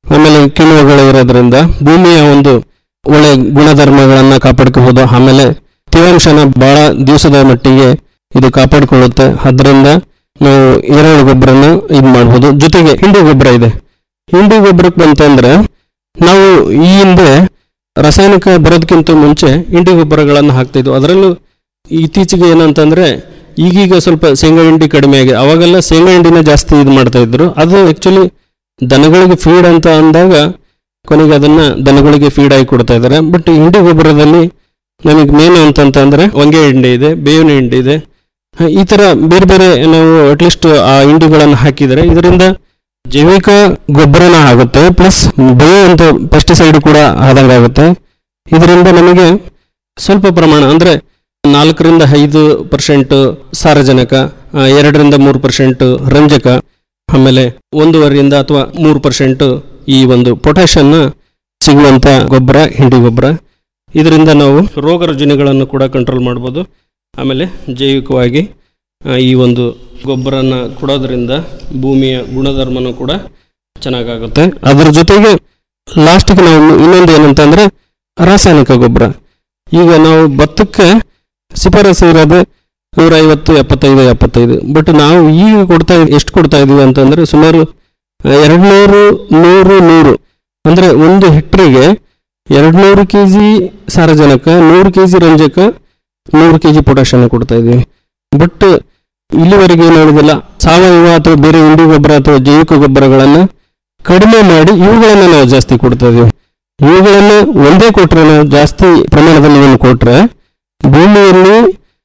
ಆಮೇಲೆ ಕಿಣ್ವಗಳು ಇರೋದ್ರಿಂದ ಭೂಮಿಯ ಒಂದು ಒಳ್ಳೆ ಗುಣಧರ್ಮಗಳನ್ನ ಕಾಪಾಡ್ಕೋಬಹುದು ಆಮೇಲೆ ತೇವಾಂಶನ ಬಹಳ ದಿವಸದ ಮಟ್ಟಿಗೆ ಇದು ಕಾಪಾಡಿಕೊಳ್ಳುತ್ತೆ ಅದರಿಂದ ನಾವು ಎರೆಹುಳು ಗೊಬ್ಬರನ ಇದು ಮಾಡ್ಬೋದು ಜೊತೆಗೆ ಹಿಂಡಿ ಗೊಬ್ಬರ ಇದೆ ಹಿಂಡಿ ಗೊಬ್ಬರಕ್ಕೆ ಬಂತಂದ್ರೆ ನಾವು ಈ ಹಿಂದೆ ರಾಸಾಯನಿಕ ಬರೋದಕ್ಕಿಂತ ಮುಂಚೆ ಹಿಂಡಿ ಗೊಬ್ಬರಗಳನ್ನು ಹಾಕ್ತಾ ಇದ್ವು ಅದರಲ್ಲೂ ಇತ್ತೀಚೆಗೆ ಏನಂತಂದ್ರೆ ಈಗೀಗ ಸ್ವಲ್ಪ ಶೇಂಗಾ ಹಿಂಡಿ ಕಡಿಮೆ ಆಗಿದೆ ಅವಾಗೆಲ್ಲ ಶೇಂಗಾ ಹಿಂಡಿನ ಜಾಸ್ತಿ ಇದು ಮಾಡ್ತಾ ಇದ್ರು ಅದು ಆಕ್ಚುಲಿ ದನಗಳಿಗೆ ಫೀಡ್ ಅಂತ ಅಂದಾಗ ಕೊನೆಗೆ ಅದನ್ನ ದನಗಳಿಗೆ ಫೀಡ್ ಆಗಿ ಕೊಡ್ತಾ ಇದ್ದಾರೆ ಬಟ್ ಹಿಂಡಿ ಗೊಬ್ಬರದಲ್ಲಿ ನಮಗೆ ಮೇನ್ ಅಂತಂತಂದ್ರೆ ಹೊಂಗೆ ಹಿಂಡಿ ಇದೆ ಬೇವಿನ ಹಿಂಡಿ ಇದೆ ಹ, ಈ ತರ ಬೇರೆ ಬೇರೆ ನಾವು ಅಟ್ಲೀಸ್ಟ್ ಆ ಹಿಂಡಿಗಳನ್ನು ಹಾಕಿದರೆ ಇದರಿಂದ ಜೈವಿಕ ಗೊಬ್ಬರನ ಆಗುತ್ತೆ ಪ್ಲಸ್ ಬೇಯುವಂತ ಪೆಸ್ಟಿಸೈಡ್ ಕೂಡ ಆದಂಗಾಗುತ್ತೆ ಇದರಿಂದ ನಮಗೆ ಸ್ವಲ್ಪ ಪ್ರಮಾಣ ಅಂದ್ರೆ ನಾಲ್ಕರಿಂದ ಐದು ಪರ್ಸೆಂಟ್ ಸಾರಜನಕ ಆ, ಎರಡರಿಂದ ಮೂರು ಪರ್ಸೆಂಟ್ ರಂಜಕ ಆಮೇಲೆ ಒಂದೂವರೆಯಿಂದ ಅಥವಾ ಮೂರು ಪರ್ಸೆಂಟ್ ಈ ಒಂದು ಪೊಟ್ಯಾಷನ್ನ ಸಿಗುವಂತ ಗೊಬ್ಬರ ಹಿಂಡಿ ಗೊಬ್ಬರ ಇದರಿಂದ ನಾವು ರೋಗ ರುಜಿನಗಳನ್ನು ಕೂಡ ಕಂಟ್ರೋಲ್ ಮಾಡ್ಬೋದು ಆಮೇಲೆ ಜೈವಿಕವಾಗಿ ಆ, ಈ ಒಂದು ಗೊಬ್ಬರನ ಕೊಡೋದ್ರಿಂದ ಭೂಮಿಯ ಗುಣಧರ್ಮನೂ ಕೂಡ ಚೆನ್ನಾಗಾಗುತ್ತೆ ಅದರ ಜೊತೆಗೆ ಲಾಸ್ಟ್ಗೆ ನಾವು ಇನ್ನೊಂದು ಏನಂತಂದ್ರೆ ರಾಸಾಯನಿಕ ಗೊಬ್ಬರ ಈಗ ನಾವು ಭತ್ತಕ್ಕೆ ಶಿಫಾರಸು ಇರೋದು ನೂರ ಐವತ್ತು ಎಪ್ಪತ್ತೈದು ಎಪ್ಪತ್ತೈದು ಬಟ್ ನಾವು ಈಗ ಕೊಡ್ತಾ ಎಷ್ಟು ಕೊಡ್ತಾ ಇದೀವಿ ಅಂತಂದ್ರೆ ಸುಮಾರು ಎರಡ್ನೂರು ನೂರು ನೂರು ಅಂದ್ರೆ ಒಂದು ಹೆಕ್ಟ್ರಿಗೆ ಎರಡ್ನೂರು ಕೆ ಜಿ ಸಾರಜನಕ ನೂರು ಕೆ ಜಿ ರಂಜಕ ನೂರು ಕೆ ಜಿ ಪೊಟ್ಯಾಷನ್ನ ಕೊಡ್ತಾ ಇದ್ದೀವಿ ಬಟ್ ಇಲ್ಲಿವರೆಗೆ ಏನಾಗೋದಿಲ್ಲ ಸಾವಯವ ಅಥವಾ ಬೇರೆ ಹಿಂಡಿ ಗೊಬ್ಬರ ಅಥವಾ ಜೈವಿಕ ಗೊಬ್ಬರಗಳನ್ನು ಕಡಿಮೆ ಮಾಡಿ ಇವುಗಳನ್ನು ನಾವು ಜಾಸ್ತಿ ಕೊಡ್ತಾ ಇದೀವಿ ಇವುಗಳನ್ನು ಒಂದೇ ಕೊಟ್ರೆ ನಾವು ಜಾಸ್ತಿ ಪ್ರಮಾಣದಲ್ಲಿ ಇವನ್ನು ಕೊಟ್ರೆ ಭೂಮಿಯಲ್ಲಿ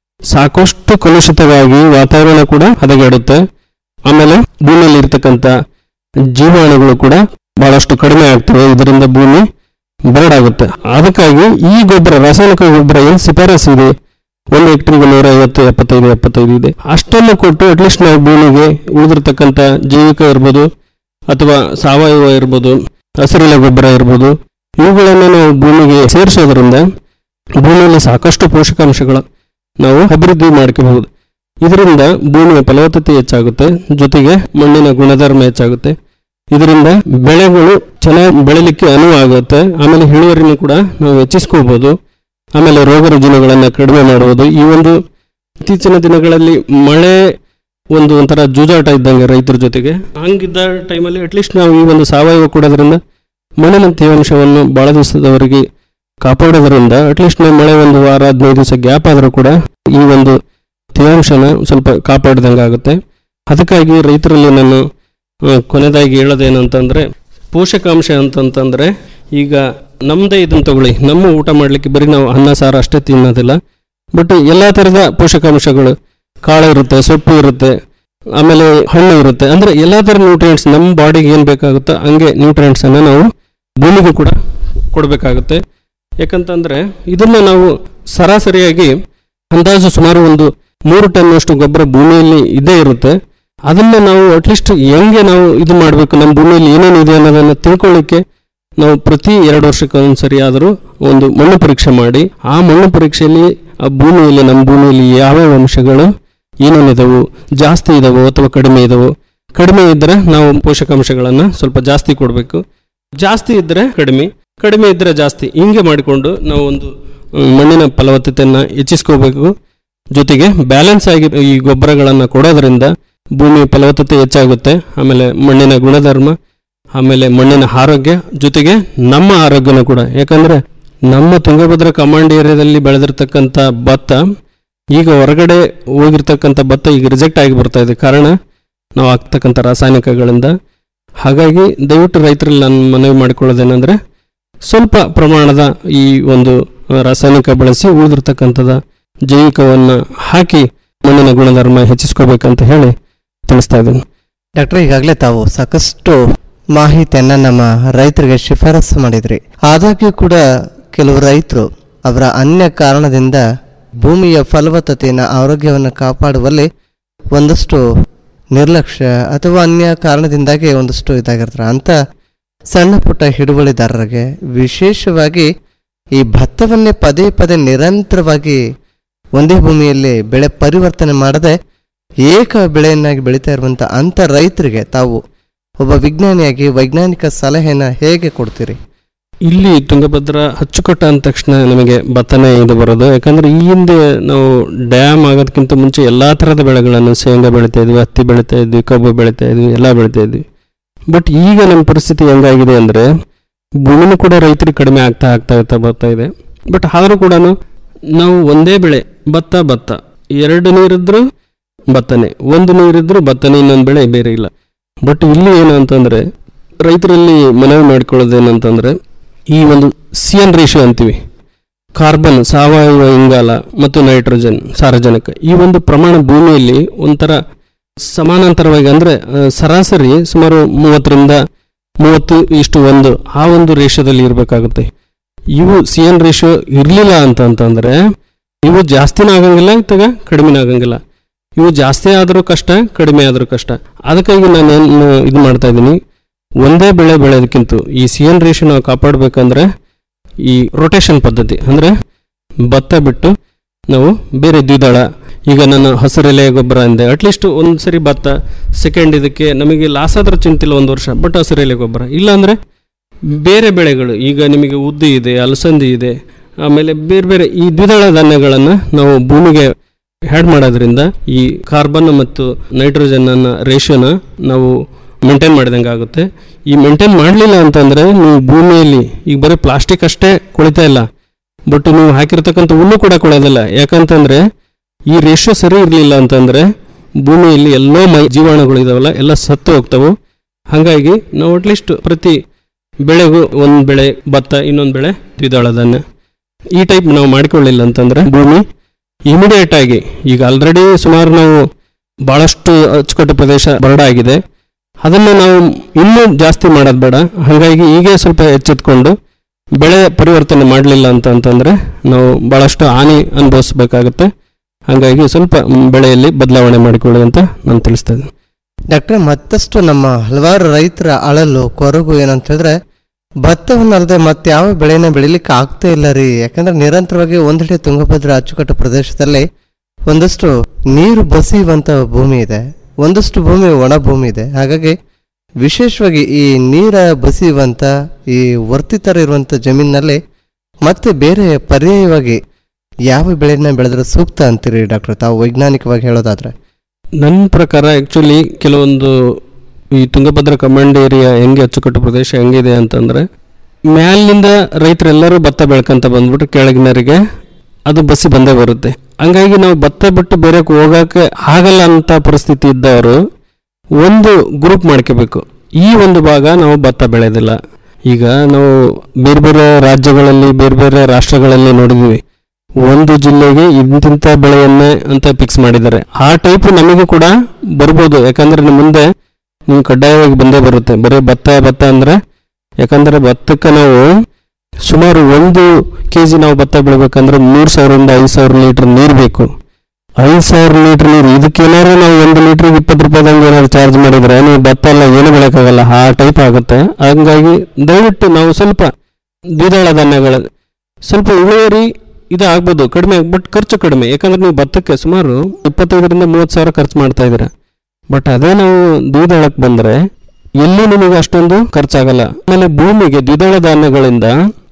ಸಾಕಷ್ಟು ಕಲುಷಿತವಾಗಿ ವಾತಾವರಣ ಕೂಡ ಹದಗೆಡುತ್ತೆ ಆಮೇಲೆ ಭೂಮಿಯಲ್ಲಿ ಇರ್ತಕ್ಕಂಥ ಜೀವಾಣುಗಳು ಕೂಡ ಬಹಳಷ್ಟು ಕಡಿಮೆ ಆಗ್ತವೆ ಇದರಿಂದ ಭೂಮಿ ಬರಡಾಗುತ್ತೆ ಅದಕ್ಕಾಗಿ ಈ ಗೊಬ್ಬರ ರಾಸಾಯನಿಕ ಗೊಬ್ಬರ ಏನು ಶಿಫಾರಸು ಇದೆ ಒಂದು ಹೆಕ್ಟರ್ಗೆ ನೂರ ಐವತ್ತು ಎಪ್ಪತ್ತೈದು ಎಪ್ಪತ್ತೈದು ಇದೆ ಅಷ್ಟನ್ನು ಕೊಟ್ಟು ಅಟ್ಲೀಸ್ಟ್ ನಾವು ಭೂಮಿಗೆ ಉಳಿದಿರ್ತಕ್ಕಂಥ ಜೈವಿಕ ಇರ್ಬೋದು ಅಥವಾ ಸಾವಯವ ಇರ್ಬೋದು ಹಸಿರೆಲೆ ಗೊಬ್ಬರ ಇರ್ಬೋದು ಇವುಗಳನ್ನು ನಾವು ಭೂಮಿಗೆ ಸೇರಿಸೋದ್ರಿಂದ ಭೂಮಿಯಲ್ಲಿ ಸಾಕಷ್ಟು ಪೋಷಕಾಂಶಗಳು ನಾವು ಅಭಿವೃದ್ಧಿ ಮಾಡ್ಕೋಬಹುದು ಇದರಿಂದ ಭೂಮಿಯ ಫಲವತ್ತತೆ ಹೆಚ್ಚಾಗುತ್ತೆ ಜೊತೆಗೆ ಮಣ್ಣಿನ ಗುಣಧರ್ಮ ಹೆಚ್ಚಾಗುತ್ತೆ ಇದರಿಂದ ಬೆಳೆಗಳು ಚೆನ್ನಾಗಿ ಬೆಳಿಲಿಕ್ಕೆ ಅನುವಾಗುತ್ತೆ ಆಮೇಲೆ ಇಳುವರಿನೂ ಕೂಡ ನಾವು ಹೆಚ್ಚಿಸ್ಕೋಬಹುದು ಆಮೇಲೆ ರೋಗ ರುಜಿನಗಳನ್ನು ಕಡಿಮೆ ಮಾಡುವುದು ಈ ಒಂದು ಇತ್ತೀಚಿನ ದಿನಗಳಲ್ಲಿ ಮಳೆ ಒಂದು ಒಂಥರ ಜೂಜಾಟ ಇದ್ದಂಗೆ ರೈತರ ಜೊತೆಗೆ ಹಂಗಿದ್ದ ಟೈಮಲ್ಲಿ ಅಟ್ಲೀಸ್ಟ್ ನಾವು ಈ ಒಂದು ಸಾವಯವ ಕೊಡೋದ್ರಿಂದ ಮಣ್ಣಿನ ತೇವಾಂಶವನ್ನು ಬಹಳ ದಿವಸದವರೆಗೆ ಕಾಪಾಡೋದ್ರಿಂದ ಅಟ್ಲೀಸ್ಟ್ ನಾವು ಮಳೆ ಒಂದು ವಾರ ಹದಿನೈದು ದಿವಸ ಗ್ಯಾಪ್ ಆದರೂ ಕೂಡ ಈ ಒಂದು ತೇವಾಂಶನ ಸ್ವಲ್ಪ ಕಾಪಾಡ್ದಂಗೆ ಆಗುತ್ತೆ ಅದಕ್ಕಾಗಿ ರೈತರಲ್ಲಿ ನಾನು ಆ, ಕೊನೆದಾಗಿ ಹೇಳೋದೇನಂತಂದ್ರೆ ಪೋಷಕಾಂಶ ಅಂತಂತಂದ್ರೆ ಈಗ ನಮ್ಮದೇ ಇದನ್ನ ತಗೊಳ್ಳಿ ನಮ್ಮ ಊಟ ಮಾಡಲಿಕ್ಕೆ ಬರೀ ನಾವು ಅನ್ನ ಸಾರು ಅಷ್ಟೇ ತಿನ್ನೋದಿಲ್ಲ ಬಟ್ ಎಲ್ಲ ಥರದ ಪೋಷಕಾಂಶಗಳು ಕಾಳು ಇರುತ್ತೆ ಸೊಪ್ಪು ಇರುತ್ತೆ ಆಮೇಲೆ ಹಣ್ಣು ಇರುತ್ತೆ ಅಂದ್ರೆ ಎಲ್ಲ ಥರ ನ್ಯೂಟ್ರಿಯೆಂಟ್ಸ್ ನಮ್ಮ ಬಾಡಿಗೆ ಏನು ಬೇಕಾಗುತ್ತೋ ಹಂಗೆ ನ್ಯೂಟ್ರಿಯೆಂಟ್ಸ್ ಅನ್ನ ನಾವು ಭೂಮಿಗೂ ಕೂಡ ಕೊಡಬೇಕಾಗುತ್ತೆ ಯಾಕಂತಂದ್ರೆ ಇದನ್ನ ನಾವು ಸರಾಸರಿಯಾಗಿ ಅಂದಾಜು ಸುಮಾರು ಒಂದು ಮೂರು ಟನ್ ಅಷ್ಟು ಗೊಬ್ಬರ ಭೂಮಿಯಲ್ಲಿ ಇದ್ದೇ ಇರುತ್ತೆ ಅದನ್ನ ನಾವು ಅಟ್ಲೀಸ್ಟ್ ಹೆಂಗೆ ನಾವು ಇದು ಮಾಡಬೇಕು ನಮ್ಮ ಭೂಮಿಯಲ್ಲಿ ಏನೇನು ಇದೆ ಅನ್ನೋದನ್ನ ತಿಳ್ಕೊಳ್ಳಿಕ್ಕೆ ನಾವು ಪ್ರತಿ ಎರಡು ವರ್ಷಕ್ಕೆ ಒಂದ್ಸರಿ ಆದರೂ ಒಂದು ಮಣ್ಣು ಪರೀಕ್ಷೆ ಮಾಡಿ ಆ ಮಣ್ಣು ಪರೀಕ್ಷೆಯಲ್ಲಿ ಆ ಭೂಮಿಯಲ್ಲಿ ನಮ್ಮ ಭೂಮಿಯಲ್ಲಿ ಯಾವ್ಯಾವ ಅಂಶಗಳು ಏನೇನಿದಾವು ಜಾಸ್ತಿ ಇದಾವೋ ಅಥವಾ ಕಡಿಮೆ ಇದಾವೋ ಕಡಿಮೆ ಇದ್ದರೆ ನಾವು ಪೋಷಕಾಂಶಗಳನ್ನು ಸ್ವಲ್ಪ ಜಾಸ್ತಿ ಕೊಡಬೇಕು ಜಾಸ್ತಿ ಇದ್ದರೆ ಕಡಿಮೆ ಕಡಿಮೆ ಇದ್ದರೆ ಜಾಸ್ತಿ ಹಿಂಗೆ ಮಾಡಿಕೊಂಡು ನಾವು ಒಂದು ಮ್, ಮಣ್ಣಿನ ಫಲವತ್ತತೆಯನ್ನು ಹೆಚ್ಚಿಸ್ಕೋಬೇಕು ಜೊತೆಗೆ ಬ್ಯಾಲೆನ್ಸ್ ಆಗಿ ಈ ಗೊಬ್ಬರಗಳನ್ನು ಕೊಡೋದ್ರಿಂದ ಭೂಮಿಯ ಫಲವತ್ತತೆ ಹೆಚ್ಚಾಗುತ್ತೆ ಆಮೇಲೆ ಮಣ್ಣಿನ ಗುಣಧರ್ಮ ಆಮೇಲೆ ಮಣ್ಣಿನ ಆರೋಗ್ಯ ಜೊತೆಗೆ ನಮ್ಮ ಆರೋಗ್ಯನೂ ಕೂಡ ಯಾಕಂದ್ರೆ ನಮ್ಮ ತುಂಗಭದ್ರಾ ಕಮಾಂಡ್ ಏರಿಯಾದಲ್ಲಿ ಬೆಳೆದಿರ್ತಕ್ಕಂಥ ಭತ್ತ ಈಗ ಹೊರಗಡೆ ಹೋಗಿರ್ತಕ್ಕಂಥ ಭತ್ತ ಈಗ ರಿಜೆಕ್ಟ್ ಆಗಿ ಬರ್ತಾ ಇದೆ ಕಾರಣ ನಾವು ಆಗ್ತಕ್ಕಂಥ ರಾಸಾಯನಿಕಗಳಿಂದ ಹಾಗಾಗಿ ದಯವಿಟ್ಟು ರೈತರಲ್ಲಿ ನಾನು ಮನವಿ ಮಾಡಿಕೊಳ್ಳೋದೇನೆಂದ್ರೆ ಸ್ವಲ್ಪ ಪ್ರಮಾಣದ ಈ ಒಂದು ಆ, ರಾಸಾಯನಿಕ ಬಳಸಿ ಉಳಿದಿರ್ತಕ್ಕಂಥದ ಜೈವಿಕವನ್ನು ಹಾಕಿ ಮಣ್ಣಿನ ಗುಣಧರ್ಮ ಹೆಚ್ಚಿಸ್ಕೋಬೇಕಂತ ಹೇಳಿ ತಿಳಿಸ್ತಾ ಇದ್ದೀನಿ ಡಾಕ್ಟರ್ ಈಗಾಗಲೇ ತಾವು ಸಾಕಷ್ಟು ಮಾಹಿತಿಯನ್ನ ನಮ್ಮ ರೈತರಿಗೆ ಶಿಫಾರಸು ಮಾಡಿದ್ರಿ ಆದಾಗ್ಯೂ ಕೂಡ ಕೆಲವು ರೈತರು ಅವರ ಅನ್ಯ ಕಾರಣದಿಂದ ಭೂಮಿಯ ಫಲವತ್ತತೆಯನ್ನು ಆರೋಗ್ಯವನ್ನು ಕಾಪಾಡುವಲ್ಲಿ ಒಂದಷ್ಟು ನಿರ್ಲಕ್ಷ್ಯ ಅಥವಾ ಅನ್ಯ ಕಾರಣದಿಂದಾಗಿ ಒಂದಷ್ಟು ಇದಾಗಿರ್ತಾರೆ ಅಂತ ಸಣ್ಣ ಪುಟ್ಟ ಹಿಡುವಳಿದಾರರಿಗೆ ವಿಶೇಷವಾಗಿ ಈ ಭತ್ತವನ್ನೇ ಪದೇ ಪದೇ ನಿರಂತರವಾಗಿ ಒಂದೇ ಭೂಮಿಯಲ್ಲಿ ಬೆಳೆ ಪರಿವರ್ತನೆ ಮಾಡದೆ ಏಕ ಬೆಳೆಯನ್ನಾಗಿ ಬೆಳೀತಾ ಇರುವಂಥ ಅಂಥ ರೈತರಿಗೆ ತಾವು ಒಬ್ಬ ವಿಜ್ಞಾನಿಯಾಗಿ ವೈಜ್ಞಾನಿಕ ಸಲಹೆನ ಹೇಗೆ ಕೊಡ್ತೀರಿ ಇಲ್ಲಿ ತುಂಗಭದ್ರಾ ಅಚ್ಚುಕಟ್ಟ ಅಂದ ತಕ್ಷಣ ನಮಗೆ ಭತ್ತನೇ ಇದು ಬರೋದು ಯಾಕಂದ್ರೆ ಈ ಹಿಂದೆ ನಾವು ಡ್ಯಾಮ್ ಆಗೋದಕ್ಕಿಂತ ಮುಂಚೆ ಎಲ್ಲಾ ತರದ ಬೆಳೆಗಳನ್ನು ಶೇಂಗಾ ಬೆಳಿತಾ ಇದ್ವಿ ಹತ್ತಿ ಬೆಳಿತಾ ಇದ್ವಿ ಕಬ್ಬು ಬೆಳಿತಾ ಇದ್ವಿ ಎಲ್ಲ ಬೆಳಿತಾ ಇದ್ವಿ ಬಟ್ ಈಗ ನಮ್ಮ ಪರಿಸ್ಥಿತಿ ಹೆಂಗಾಗಿದೆ ಅಂದ್ರೆ ಭೂಮಿನೂ ಕೂಡ ರೈತರಿಗೆ ಕಡಿಮೆ ಆಗ್ತಾ ಆಗ್ತಾ ಆಗ್ತಾ ಬರ್ತಾ ಇದೆ ಬಟ್ ಆದರೂ ಕೂಡ ನಾವು ಒಂದೇ ಬೆಳೆ ಭತ್ತ ಭತ್ತ ಎರಡು ನೀರಿದ್ರು ಭತ್ತನೇ ಒಂದು ನೀರಿದ್ರು ಭತ್ತನೇ ಇನ್ನೊಂದು ಬೆಳೆ ಬೇರೆ ಇಲ್ಲ ಬಟ್ ಇಲ್ಲಿ ಏನು ಅಂತಂದ್ರೆ ರೈತರಲ್ಲಿ ಮನವಿ ಮಾಡ್ಕೊಳ್ಳೋದು ಏನಂತಂದ್ರೆ ಈ ಒಂದು ಸಿ ಎನ್ ರೇಷಿಯೋ ಅಂತೀವಿ ಕಾರ್ಬನ್ ಸಾವಯವ ಇಂಗಾಲ ಮತ್ತು ನೈಟ್ರೋಜನ್ ಸಾರಜನಕ ಈ ಒಂದು ಪ್ರಮಾಣ ಭೂಮಿಯಲ್ಲಿ ಒಂಥರ ಸಮಾನಾಂತರವಾಗಿ ಅಂದ್ರೆ ಆ, ಸರಾಸರಿ ಸುಮಾರು ಮೂವತ್ತರಿಂದ ಮೂವತ್ತು ಇಷ್ಟು ಒಂದು ಆ ಒಂದು ರೇಷದಲ್ಲಿ ಇರಬೇಕಾಗುತ್ತೆ ಇವು ಸಿ ಎನ್ ರೇಷಿಯೋ ಇರಲಿಲ್ಲ ಅಂತ ಅಂತಂದ್ರೆ ಇವು ಜಾಸ್ತಿನೂ ಆಗಂಗಿಲ್ಲ ಇತ್ತಾಗ ಕಡಿಮೆನೂ ಆಗಂಗಿಲ್ಲ ಇವು ಜಾಸ್ತಿ ಆದರೂ ಕಷ್ಟ ಕಡಿಮೆ ಆದರೂ ಕಷ್ಟ ಅದಕ್ಕಾಗಿ ನಾನು ಏನು ಇದು ಮಾಡ್ತಾ ಇದ್ದೀನಿ ಒಂದೇ ಬೆಳೆ ಬೆಳೆಯೋದಕ್ಕಿಂತ ಈ ಸಿ ಎನ್ ರೇಷಿಯೋ ನಾವು ಕಾಪಾಡಬೇಕಂದ್ರೆ ಈ ರೊಟೇಷನ್ ಪದ್ಧತಿ ಅಂದರೆ ಭತ್ತ ಬಿಟ್ಟು ನಾವು ಬೇರೆ ದ್ವಿದಳ ಈಗ ನಾನು ಹಸಿರೆಲೆ ಗೊಬ್ಬರ ಅಂದೆ ಅಟ್ಲೀಸ್ಟ್ ಒಂದು ಸರಿ ಭತ್ತ ಸೆಕೆಂಡ್ ಇದಕ್ಕೆ ನಮಗೆ ಲಾಸ್ ಆದ್ರೆ ಚಿಂತಿಲ್ಲ ಒಂದು ವರ್ಷ ಬಟ್ ಹಸಿರೆಲೆ ಗೊಬ್ಬರ ಇಲ್ಲಾಂದರೆ ಬೇರೆ ಬೆಳೆಗಳು ಈಗ ನಿಮಗೆ ಉದ್ದು ಇದೆ ಅಲಸಂದಿ ಇದೆ ಆಮೇಲೆ ಬೇರೆ ಬೇರೆ ಈ ದ್ವಿದಳ ಧಾನ್ಯಗಳನ್ನು ನಾವು ಭೂಮಿಗೆ ಹ್ಯಾಡ್ ಮಾಡೋದ್ರಿಂದ ಈ ಕಾರ್ಬನ್ ಮತ್ತು ನೈಟ್ರೋಜನ್ ಅನ್ನ ರೇಷಿಯೋನ ನಾವು ಮೇಂಟೈನ್ ಮಾಡಿದಂಗೆ ಆಗುತ್ತೆ ಈ ಮೇಂಟೈನ್ ಮಾಡಲಿಲ್ಲ ಅಂತಂದ್ರೆ ನೀವು ಭೂಮಿಯಲ್ಲಿ ಈಗ ಬರೀ ಪ್ಲಾಸ್ಟಿಕ್ ಅಷ್ಟೇ ಕೊಳಿತಾ ಇಲ್ಲ ಬಟ್ ನೀವು ಹಾಕಿರ್ತಕ್ಕಂಥ ಹುಲ್ಲು ಕೂಡ ಕೊಡೋದಿಲ್ಲ ಯಾಕಂತಂದ್ರೆ ಈ ರೇಷಿಯೋ ಸರಿ ಇರಲಿಲ್ಲ ಅಂತಂದ್ರೆ ಭೂಮಿಯಲ್ಲಿ ಎಲ್ಲೋ ಮೈ ಜೀವಾಣುಗಳು ಇದಾವಲ್ಲ ಎಲ್ಲ ಸತ್ತು ಹೋಗ್ತಾವು ಹಾಗಾಗಿ ನಾವು ಅಟ್ಲೀಸ್ಟ್ ಪ್ರತಿ ಬೆಳೆಗೂ ಒಂದು ಬೆಳೆ ಭತ್ತ ಇನ್ನೊಂದು ಬೆಳೆ ದ್ವಿದಳ ಧಾನ್ಯ ಈ ಟೈಪ್ ನಾವು ಮಾಡ್ಕೊಳ್ಳಿಲ್ಲ ಅಂತಂದ್ರೆ ಭೂಮಿ ಇಮಿಡಿಯೇಟ್ ಆಗಿ ಈಗ ಆಲ್ರೆಡಿ ಸುಮಾರು ನಾವು ಬಹಳಷ್ಟು ಅಚ್ಚುಕಟ್ಟು ಪ್ರದೇಶ ಬರಡಾಗಿದೆ ಅದನ್ನು ನಾವು ಇನ್ನೂ ಜಾಸ್ತಿ ಮಾಡೋದು ಬೇಡ ಹಾಗಾಗಿ ಈಗ ಸ್ವಲ್ಪ ಎಚ್ಚೆತ್ಕೊಂಡು ಬೆಳೆ ಪರಿವರ್ತನೆ ಮಾಡಲಿಲ್ಲ ಅಂತ ಅಂತಂದ್ರೆ ನಾವು ಬಹಳಷ್ಟು ಹಾನಿ ಅನುಭವಿಸ್ಬೇಕಾಗುತ್ತೆ ಹಾಗಾಗಿ ಸ್ವಲ್ಪ ಮ್, ಬೆಳೆಯಲ್ಲಿ ಬದಲಾವಣೆ ಮಾಡಿಕೊಳ್ಳಿ ಅಂತ ನಾನು ತಿಳಿಸ್ತಾ ಇದ್ದೀನಿ ಡಾಕ್ಟ್ರೆ ಮತ್ತಷ್ಟು ನಮ್ಮ ಹಲವಾರು ರೈತರ ಅಳಲು ಕೊರಗು ಏನಂತ ಹೇಳಿದ್ರೆ ಭತ್ತವನ್ನಲ್ಲದೆ ಮತ್ತೆ ಯಾವ ಬೆಳೆನ ಬೆಳಿಲಿಕ್ಕೆ ಆಗ್ತಾ ಇಲ್ಲ ರೀ ಯಾಕಂದ್ರೆ ನಿರಂತರವಾಗಿ ಒಂದೆಡೆ ತುಂಗಭದ್ರಾ ಅಚ್ಚುಕಟ್ಟು ಪ್ರದೇಶದಲ್ಲಿ ಒಂದಷ್ಟು ನೀರು ಬಸಿಯುವಂತ ಭೂಮಿ ಇದೆ ಒಂದಷ್ಟು ಭೂಮಿ ಒಣ ಭೂಮಿ ಇದೆ ಹಾಗಾಗಿ ವಿಶೇಷವಾಗಿ ಈ ನೀರ ಬಸಿಯುವಂತ ಈ ವರ್ತಿತರ ಇರುವಂತ ಜಮೀನಿನಲ್ಲಿ ಮತ್ತೆ ಬೇರೆ ಪರ್ಯಾಯವಾಗಿ ಯಾವ ಬೆಳೆನ ಬೆಳೆದ್ರೆ ಸೂಕ್ತ ಅಂತೀರಿ ಡಾಕ್ಟರ್ ತಾವು ವೈಜ್ಞಾನಿಕವಾಗಿ ಹೇಳೋದಾದ್ರೆ ನನ್ನ ಪ್ರಕಾರ ಆ್ಯಕ್ಚುಲಿ ಕೆಲವೊಂದು ಈ ತುಂಗಭದ್ರಾ ಕಮಾಂಡ್ ಏರಿಯಾ ಹೆಂಗೆ ಅಚ್ಚುಕಟ್ಟು ಪ್ರದೇಶ ಹೆಂಗಿದೆ ಅಂತಂದ್ರೆ ಮ್ಯಾಲಿನಿಂದ ರೈತರೆಲ್ಲರೂ ಭತ್ತ ಬೆಳ್ಕೊಂತ ಬಂದ್ಬಿಟ್ಟು ಕೆಳಗಿನರಿಗೆ ಅದು ಬಸ್ಸಿ ಬಂದೇ ಬರುತ್ತೆ ಹಂಗಾಗಿ ನಾವು ಭತ್ತ ಬಿಟ್ಟು ಬೇರೆ ಹೋಗಕ್ಕೆ ಆಗಲ್ಲ ಅಂತ ಪರಿಸ್ಥಿತಿ ಇದ್ದವರು ಒಂದು ಗ್ರೂಪ್ ಮಾಡ್ಕೋಬೇಕು ಈ ಒಂದು ಭಾಗ ನಾವು ಭತ್ತ ಬೆಳೆಯೋದಿಲ್ಲ ಈಗ ನಾವು ಬೇರೆ ಬೇರೆ ರಾಜ್ಯಗಳಲ್ಲಿ ಬೇರೆ ಬೇರೆ ರಾಷ್ಟ್ರಗಳಲ್ಲಿ ನೋಡಿದ್ವಿ ಒಂದು ಜಿಲ್ಲೆಗೆ ಇಂತಿಂಥ ಬೆಳೆಯನ್ನೇ ಅಂತ ಫಿಕ್ಸ್ ಮಾಡಿದ್ದಾರೆ ಆ ಟೈಪ್ ನಮಗೂ ಕೂಡ ಬರ್ಬೋದು ಯಾಕಂದ್ರೆ ನಿಮ್ಮ ಮುಂದೆ ನೀವು ಕಡ್ಡಾಯವಾಗಿ ಬಂದೇ ಬರುತ್ತೆ ಬರೀ ಭತ್ತ ಭತ್ತ ಅಂದ್ರೆ ಯಾಕಂದ್ರೆ ಭತ್ತಕ್ಕೆ ನಾವು ಸುಮಾರು ಒಂದು ಕೆ ಜಿ ನಾವು ಭತ್ತ ಬೆಳಿಬೇಕಂದ್ರೆ ಮೂರು ಸಾವಿರದಿಂದ ಐದು ಸಾವಿರ ಲೀಟರ್ ನೀರು ಬೇಕು ಐದು ಸಾವಿರ ಲೀಟರ್ ನೀರು ಇದಕ್ಕೇನಾದ್ರು ನಾವು ಒಂದು ಲೀಟ್ರಿಗೆ ಇಪ್ಪತ್ತು ರೂಪಾಯಿದಂಗೆ ಏನಾದ್ರು ಚಾರ್ಜ್ ಮಾಡಿದ್ರೆ ನೀವು ಭತ್ತ ಎಲ್ಲ ಏನು ಬೆಳಕಾಗಲ್ಲ ಆ ಟೈಪ್ ಆಗುತ್ತೆ ಹಂಗಾಗಿ ದಯವಿಟ್ಟು ನಾವು ಸ್ವಲ್ಪ ದ್ವಿದಳ ಧಾನ್ಯಗಳ ಸ್ವಲ್ಪ ಇಳುವರಿ ಇದು ಆಗ್ಬೋದು ಕಡಿಮೆ ಬಟ್ ಖರ್ಚು ಕಡಿಮೆ ಯಾಕಂದ್ರೆ ನೀವು ಭತ್ತಕ್ಕೆ ಸುಮಾರು ಇಪ್ಪತ್ತೈದರಿಂದ ಮೂವತ್ತು ಸಾವಿರ ಖರ್ಚು ಮಾಡ್ತಾ ಇದ್ದೀರಾ ಬಟ್ ಅದೇ ನಾವು ದ್ವಿದಳಕ್ಕೆ ಬಂದ್ರೆ ಎಲ್ಲಿ ನಿಮಗೆ ಅಷ್ಟೊಂದು ಖರ್ಚಾಗಲ್ಲ ಆಮೇಲೆ ಭೂಮಿಗೆ ದ್ವಿದಳ ಧಾನ್ಯಗಳಿಂದ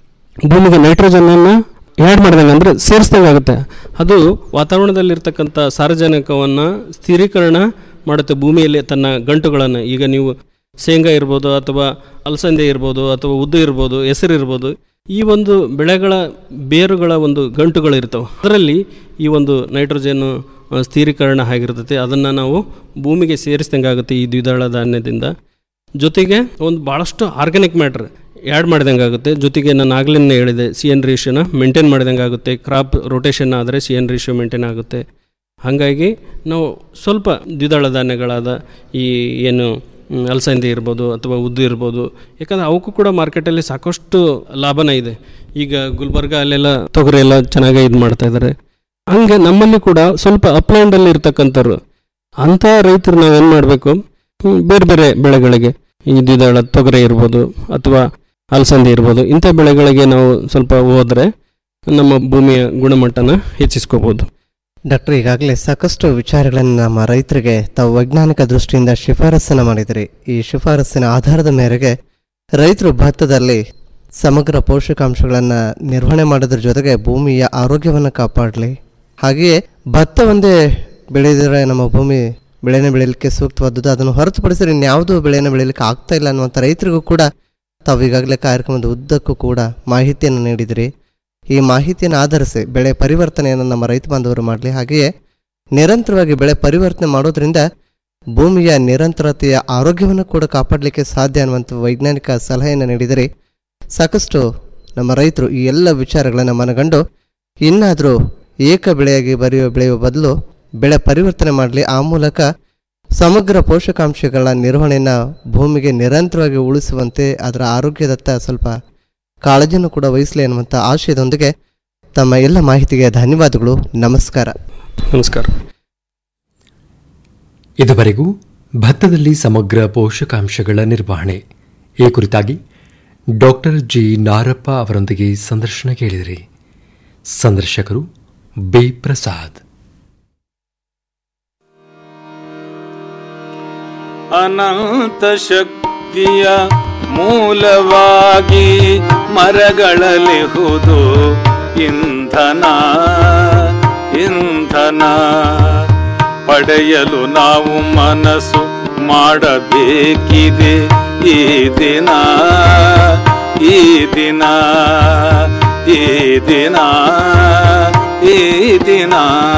ಭೂಮಿಗೆ ನೈಟ್ರೋಜನ್ ಅನ್ನ ಆ್ಯಡ್ ಮಾಡಿದಂಗೆ ಅಂದ್ರೆ ಸೇರಿಸ್ದಂಗೆ ಆಗುತ್ತೆ ಅದು ವಾತಾವರಣದಲ್ಲಿರ್ತಕ್ಕಂಥ ಸಾರಜನಕವನ್ನು ಸ್ಥಿರೀಕರಣ ಮಾಡುತ್ತೆ ಭೂಮಿಯಲ್ಲಿ ತನ್ನ ಗಂಟುಗಳನ್ನು ಈಗ ನೀವು ಶೇಂಗಾ ಇರ್ಬೋದು ಅಥವಾ ಅಲಸಂದೆ ಇರ್ಬೋದು ಅಥವಾ ಉದ್ದು ಇರ್ಬೋದು ಹೆಸರು ಇರ್ಬೋದು ಈ ಒಂದು ಬೆಳೆಗಳ ಬೇರುಗಳ ಒಂದು ಗಂಟುಗಳು ಇರ್ತವೆ ಅದರಲ್ಲಿ ಈ ಒಂದು ನೈಟ್ರೋಜನ್ ಆ, ಸ್ಥಿರೀಕರಣ ಆಗಿರ್ತೈತೆ ಅದನ್ನು ನಾವು ಭೂಮಿಗೆ ಸೇರಿಸ್ದಂಗೆ ಆಗುತ್ತೆ ಈ ದ್ವಿದಳ ಧಾನ್ಯದಿಂದ ಜೊತೆಗೆ ಒಂದು ಭಾಳಷ್ಟು ಆರ್ಗ್ಯಾನಿಕ್ ಮ್ಯಾಟ್ರ್ ಆ್ಯಡ್ ಮಾಡಿದಂಗೆ ಆಗುತ್ತೆ ಜೊತೆಗೆ ನಾನು ಆಗಲೇ ಹೇಳಿದೆ ಸಿ ಎನ್ ರೇಷಿಯೋನ ಮೇಂಟೈನ್ ಮಾಡಿದಂಗೆ ಆಗುತ್ತೆ ಕ್ರಾಪ್ ರೊಟೇಷನ್ ಆದರೆ ಸಿ ಎನ್ ರೇಷಿಯೋ ಮೇಂಟೈನ್ ಆಗುತ್ತೆ ಹಾಗಾಗಿ ನಾವು ಸ್ವಲ್ಪ ದ್ವಿದಳ ಧಾನ್ಯಗಳಾದ ಈ ಏನು ಮ್, ಅಲಸಂದೆ ಇರ್ಬೋದು ಅಥವಾ ಉದ್ದು ಇರ್ಬೋದು ಯಾಕಂದರೆ ಅವಕ್ಕೂ ಕೂಡ ಮಾರ್ಕೆಟಲ್ಲಿ ಸಾಕಷ್ಟು ಲಾಭನ ಇದೆ ಈಗ ಗುಲ್ಬರ್ಗ ಅಲ್ಲೆಲ್ಲ ತೊಗರಿ ಎಲ್ಲ ಚೆನ್ನಾಗೇ ಇದು ಮಾಡ್ತಾ ಇದ್ದಾರೆ ಹಂಗೆ ನಮ್ಮಲ್ಲಿ ಕೂಡ ಸ್ವಲ್ಪ ಅಪ್ಲ್ಯಾಂಡಲ್ಲಿ ಇರ್ತಕ್ಕಂಥವ್ರು ಅಂಥ ರೈತರು ನಾವೇನು ಮಾಡಬೇಕು ಬೇರೆ ಬೇರೆ ಬೆಳೆಗಳಿಗೆ ಈ ದ್ವಿದಳ ತೊಗರಿ ಇರ್ಬೋದು ಅಥವಾ ಅಲಸಂದೆ ಇರ್ಬೋದು ಇಂಥ ಬೆಳೆಗಳಿಗೆ ನಾವು ಸ್ವಲ್ಪ ಹೋದರೆ ನಮ್ಮ ಭೂಮಿಯ ಗುಣಮಟ್ಟನ ಹೆಚ್ಚಿಸ್ಕೋಬೋದು ಡಾಕ್ಟರ್ ಈಗಾಗಲೇ ಸಾಕಷ್ಟು ವಿಚಾರಗಳನ್ನು ನಮ್ಮ ರೈತರಿಗೆ ತಾವು ವೈಜ್ಞಾನಿಕ ದೃಷ್ಟಿಯಿಂದ ಶಿಫಾರಸ್ಸನ್ನು ಮಾಡಿದಿರಿ ಈ ಶಿಫಾರಸ್ಸಿನ ಆಧಾರದ ಮೇರೆಗೆ ರೈತರು ಭತ್ತದಲ್ಲಿ ಸಮಗ್ರ ಪೋಷಕಾಂಶಗಳನ್ನು ನಿರ್ವಹಣೆ ಮಾಡೋದ್ರ ಜೊತೆಗೆ ಭೂಮಿಯ ಆರೋಗ್ಯವನ್ನು ಕಾಪಾಡಲಿ ಹಾಗೆಯೇ ಭತ್ತ ಒಂದೇ ಬೆಳೆದಿದ್ರೆ ನಮ್ಮ ಭೂಮಿ ಬೆಳೆನ ಬೆಳೀಲಿಕ್ಕೆ ಸೂಕ್ತವಾದದ್ದು ಅದನ್ನು ಹೊರತುಪಡಿಸಿದ್ರೆ ಇನ್ಯಾವುದೂ ಬೆಳೆನ ಬೆಳೀಲಿಕ್ಕೆ ಆಗ್ತಾ ಇಲ್ಲ ಅನ್ನುವಂಥ ರೈತರಿಗೂ ಕೂಡ ತಾವು ಈಗಾಗಲೇ ಕಾರ್ಯಕ್ರಮದ ಉದ್ದಕ್ಕೂ ಕೂಡ ಮಾಹಿತಿಯನ್ನು ನೀಡಿದಿರಿ ಈ ಮಾಹಿತಿಯನ್ನು ಆಧರಿಸಿ ಬೆಳೆ ಪರಿವರ್ತನೆಯನ್ನು ನಮ್ಮ ರೈತ ಬಾಂಧವರು ಮಾಡಲಿ ಹಾಗೆಯೇ ನಿರಂತರವಾಗಿ ಬೆಳೆ ಪರಿವರ್ತನೆ ಮಾಡೋದ್ರಿಂದ ಭೂಮಿಯ ನಿರಂತರತೆಯ ಆರೋಗ್ಯವನ್ನು ಕೂಡ ಕಾಪಾಡಲಿಕ್ಕೆ ಸಾಧ್ಯ ಅನ್ನುವಂಥ ವೈಜ್ಞಾನಿಕ ಸಲಹೆಯನ್ನು ನೀಡಿದರೆ ಸಾಕಷ್ಟು ನಮ್ಮ ರೈತರು ಈ ಎಲ್ಲ ವಿಚಾರಗಳನ್ನು ಮನಗಂಡು ಇನ್ನಾದರೂ ಏಕ ಬೆಳೆಯಾಗಿ ಬರೆಯುವ ಬೆಳೆಯುವ ಬದಲು ಬೆಳೆ ಪರಿವರ್ತನೆ ಮಾಡಲಿ ಆ ಮೂಲಕ ಸಮಗ್ರ ಪೋಷಕಾಂಶಗಳ ನಿರ್ವಹಣೆಯನ್ನು ಭೂಮಿಗೆ ನಿರಂತರವಾಗಿ ಉಳಿಸುವಂತೆ ಅದರ ಆರೋಗ್ಯದತ್ತ ಸ್ವಲ್ಪ ಕಾಳಜಿಯನ್ನು ಕೂಡ ವಹಿಸಲಿ ಅನ್ನುವಂಥ ಆಶಯದೊಂದಿಗೆ ತಮ್ಮ ಎಲ್ಲ ಮಾಹಿತಿಗೆ ಧನ್ಯವಾದಗಳು ನಮಸ್ಕಾರ ನಮಸ್ಕಾರ ಇದುವರೆಗೂ ಭತ್ತದಲ್ಲಿ ಸಮಗ್ರ ಪೋಷಕಾಂಶಗಳ ನಿರ್ವಹಣೆ ಈ ಕುರಿತಾಗಿ ಡಾಕ್ಟರ್ ಜಿ ನಾರಪ್ಪ ಅವರೊಂದಿಗೆ ಸಂದರ್ಶನ ಕೇಳಿದಿರಿ ಸಂದರ್ಶಕರು ಬಿ ಪ್ರಸಾದ್ ಅನಂತ ಶಕ್ತಿಯ ಮೂಲವಾಗಿ ಮರಗಳಲಿಹುದು ಇಂಧನ ಇಂಧನ ಪಡೆಯಲು ನಾವು ಮನಸ್ಸು ಮಾಡಬೇಕಿದೆ ಈ ದಿನ ಈ ದಿನ ಈ ದಿನ ಈ ದಿನ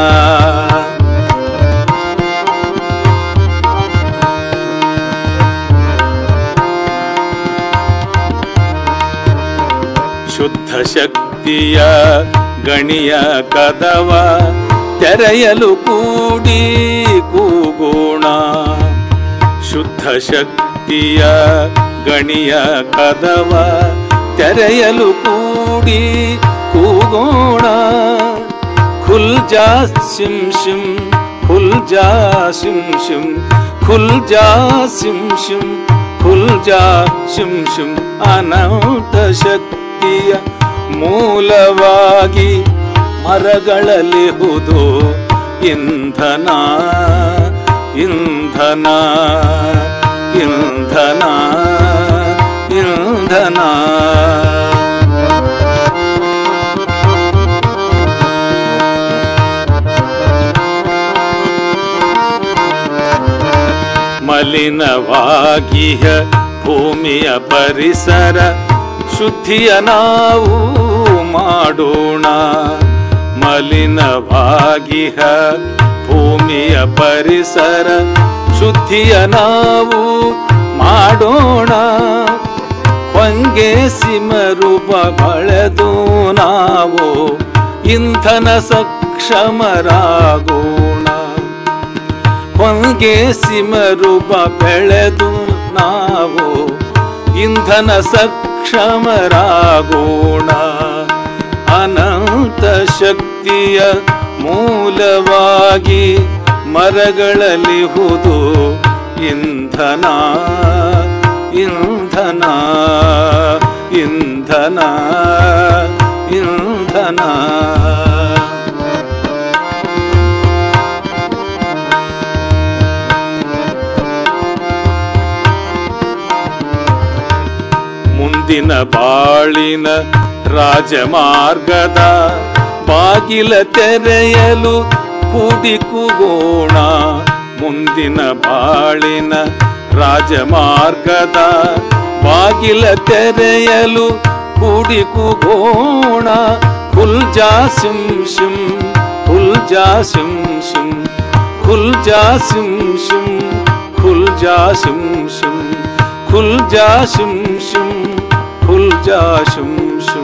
ಶುದ್ಧ ಶಕ್ತಿಯ ಗಣಿಯ ಕದವ ತೆರೆಯಲು ಕೂಡಿ ಕೂಗೋಣ ಶುದ್ಧ ಶಕ್ತಿಯ ಗಣಿಯ ಕದವ ತೆರೆಯಲು ಕೂಡಿ ಕೂಗೋಣ ಖುಲ್ ಜಾ ಸಿಂ ಶಿಂ ಖುಲ್ ಜಾ ಸಿಂ ಶಿಂ ಖುಲ್ ಜಾ ಸಿಂ ಶಿಂ ಖುಲ್ ಜಾ ಶಿಂ ಶಿಂ ಅನಂತ ಶಕ್ತಿಯ ಮೂಲವಾಗಿ ಮರಗಳಲಿಹುದು ಇಂಧನ ಇಂಧನ ಇಂಧನ ಇಂಧನ ಮಲಿನವಾಗಿಹ ಭೂಮಿಯ ಪರಿಸರ ಶುದ್ಧಿಯ ನಾವು ಮಾಡೋಣ ಮಲಿನವಾಗಿಹ ಭೂಮಿಯ ಪರಿಸರ ಶುದ್ಧಿಯ ನಾವು ಮಾಡೋಣ ಹೊಂಗೆ ಸಿಮರೂಪ ಬಳೆದು ನಾವು ಇಂಧನ ಸಕ್ಷಮರಾಗೋಣ ಹೊಂಗೆ ಸಿಮರೂಪ ಬೆಳೆದು ನಾವು ಇಂಧನ ಸಕ್ಷಮರಾಗೋಣ ಅನಂತ ಶಕ್ತಿಯ ಮೂಲವಾಗಿ ಮರಗಳಲಿಹುದು ಇಂಧನ ಇಂಧನ ಇಂಧನ ಇಂಧನ ಮುಂದಿನ ಬಾಳಿನ ರಾಜಮಾರ್ಗದ ಬಾಗಿಲ ತೆರೆಯಲು ಕೂಡಿ ಕೂಗೋಣ ಮುಂದಿನ ಬಾಳಿನ ರಾಜಮಾರ್ಗದ ಬಾಗಿಲ ತೆರೆಯಲು ಕೂಡಿ ಕೂಗೋಣ ಖುಲ್ ಜಾ ಸಿಂ ಶಿಂ ಖುಲ್ ಜಾ ಸಿಂ ಶಿಂ ಖುಲ್ ಜಾ ಸಿಂ ಶಿಂ ಖುಲ್ ಜಾ ಸಿಂ ಶಿಂ ಖುಲ್ ಜಾ ಶಿಂ ಶಿಂ ಖುಲ್ ಜಾ ಶಿಂ ಶಿಂ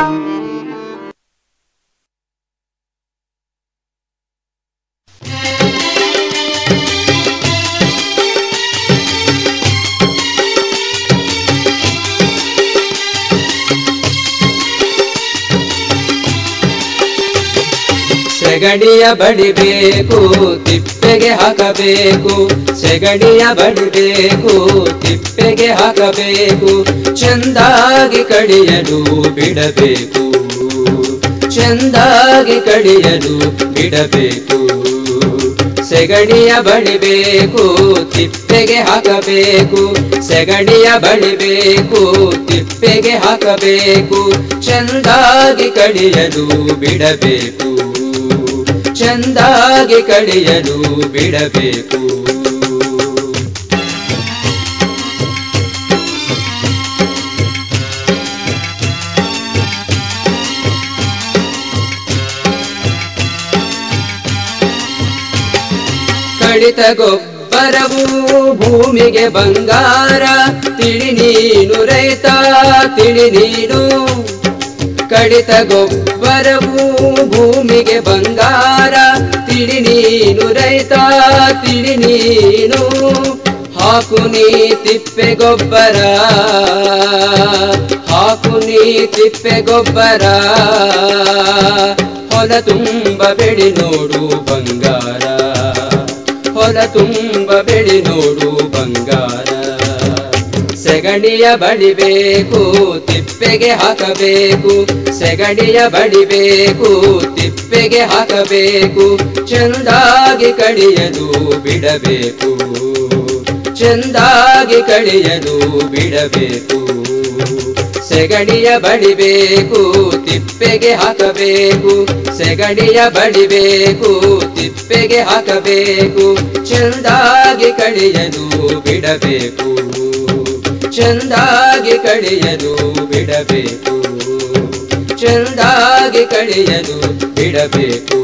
ಸೆಗಡಿಯ ಬಡಿಬೇಕು ತಿಪ್ಪೆಗೆ ಹಾಕಬೇಕು ಸೆಗಡಿಯ ಬಡಿಬೇಕು ತಿಪ್ಪೆಗೆ ಹಾಕಬೇಕು ಚೆಂದಾಗಿ ಕಡಿಯಲು ಬಿಡಬೇಕು ಚೆಂದಾಗಿ ಕಡಿಯಲು ಬಿಡಬೇಕು ಸೆಗಣಿಯ ಬಳಿಬೇಕು ತಿಪ್ಪೆಗೆ ಹಾಕಬೇಕು ಸೆಗಣಿಯ ಬಳಿಬೇಕು ತಿಪ್ಪೆಗೆ ಹಾಕಬೇಕು ಚೆಂದಾಗಿ ಕಡಿಯಲು ಬಿಡಬೇಕು ಚೆಂದಾಗಿ ಕಡಿಯಲು ಬಿಡಬೇಕು ಕಡಿತ ಗೊಬ್ಬರವು ಭೂಮಿಗೆ ಬಂಗಾರ ತಿಳಿ ನೀನು ರೈತ ತಿಳಿ ನೀನು ಕಡಿತ ಗೊಬ್ಬರವು ಭೂಮಿಗೆ ಬಂಗಾರ ತಿಳಿ ನೀನು ರೈತ ತಿಳಿ ನೀನು ಹಾಕು ನೀ ತಿಪ್ಪೆ ಗೊಬ್ಬರ ಹಾಕು ನೀ ತಿಪ್ಪೆ ಗೊಬ್ಬರ ಹೊಲ ತುಂಬ ಬೆಳಿ ನೋಡು ಬಂಗಾರ ಹೊಲ ತುಂಬ ಬೆಳಿ ನೋಡು ಬಂಗಾರ ಸೆಗಣಿಯ ಬಡಿಬೇಕು ತಿಪ್ಪೆಗೆ ಹಾಕಬೇಕು ಸೆಗಣಿಯ ಬಡಿಬೇಕು ತಿಪ್ಪೆಗೆ ಹಾಕಬೇಕು ಚೆಂದಾಗಿ ಕಡಿಯಲು ಬಿಡಬೇಕು ಚೆಂದಾಗಿ ಕಡಿಯಲು ಬಿಡಬೇಕು ಸೆಗಣಿಯ ಬಡಿಬೇಕು ತಿಪ್ಪೆಗೆ ಹಾಕಬೇಕು ಸೆಗಣಿಯ ಬಡಿಬೇಕು ತಿಪ್ಪೆಗೆ ಹಾಕಬೇಕು ಚೆಂದಾಗಿ ಕಡಿಯಲು ಬಿಡಬೇಕು ಚೆಂದಾಗಿ ಕಡಿಯಲು ಬಿಡಬೇಕು ಚೆಂದಾಗಿ ಕಡಿಯಲು ಬಿಡಬೇಕು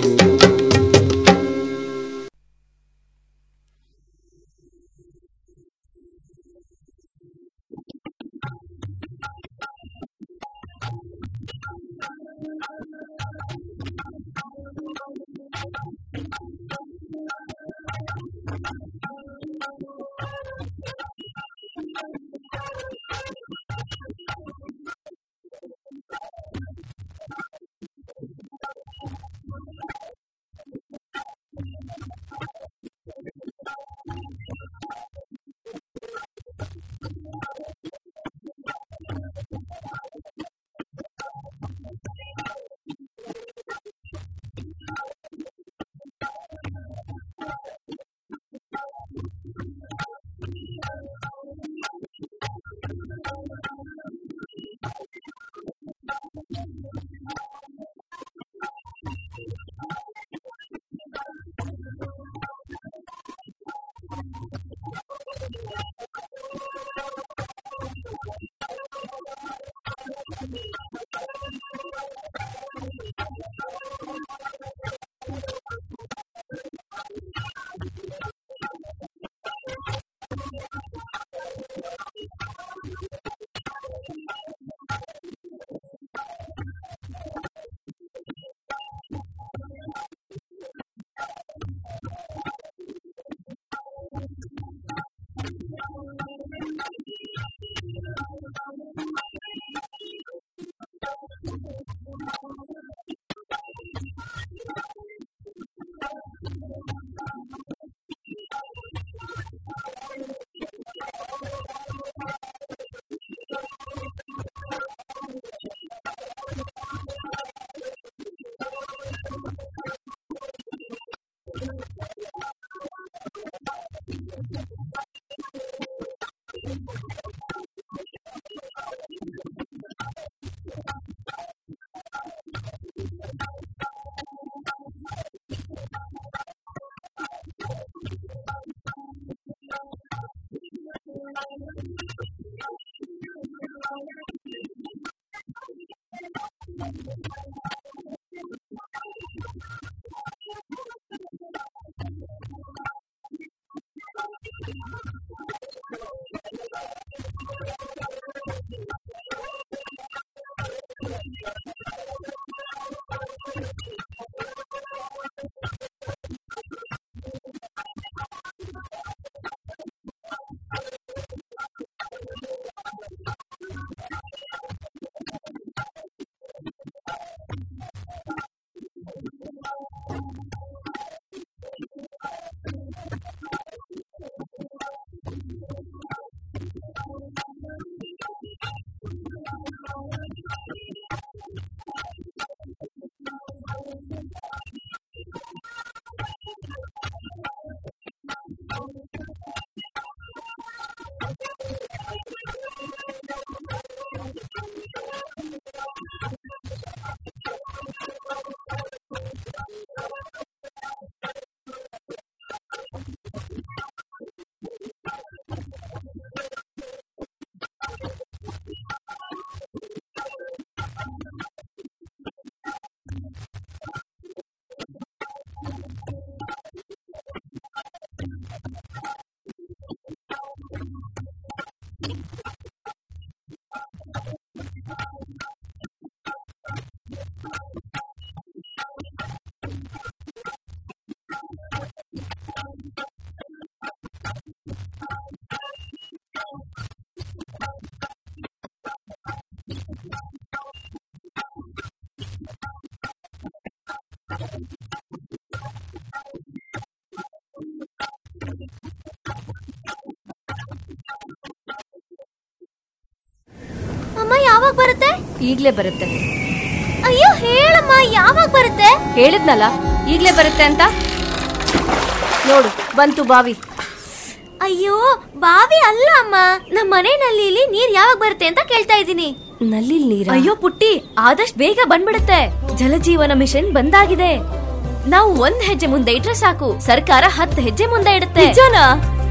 ಅಮ್ಮ ಯಾವಾಗ ಬರುತ್ತೆ ಈಗ್ಲೇ ಬರುತ್ತೆ ಅಯ್ಯೋ ಹೇಳಮ್ಮ ಯಾವಾಗ ಬರುತ್ತೆ ಹೇಳಿದ್ನಲ್ಲ ಈಗ್ಲೇ ಬರುತ್ತೆ ಅಂತ ನೋಡು ಬಂತು ಬಾವಿ ಅಯ್ಯೋ ಬಾವಿ ಅಲ್ಲ ಅಮ್ಮ ನಮ್ಮ ಮನೆ ನಲ್ಲಿಲಿ ನೀರ್ ಯಾವಾಗ ಬರುತ್ತೆ ಅಂತ ಕೇಳ್ತಾ ಇದ್ದೀನಿ ನಲ್ಲಿ ನೀರ ಅಯ್ಯೋ ಪುಟ್ಟಿ ಆದಷ್ಟು ಬೇಗ ಬಂದ್ಬಿಡುತ್ತೆ ಜಲಜೀವನ ಮಿಷನ್ ಬಂದಾಗಿದೆ ನಾವು ಒಂದ್ ಹೆಜ್ಜೆ ಮುಂದೆ ಇಟ್ರೆ ಸಾಕು ಸರ್ಕಾರ ಹತ್ತು ಹೆಜ್ಜೆ ಮುಂದೆ ಇಡುತ್ತೆ ನಿಜನಾ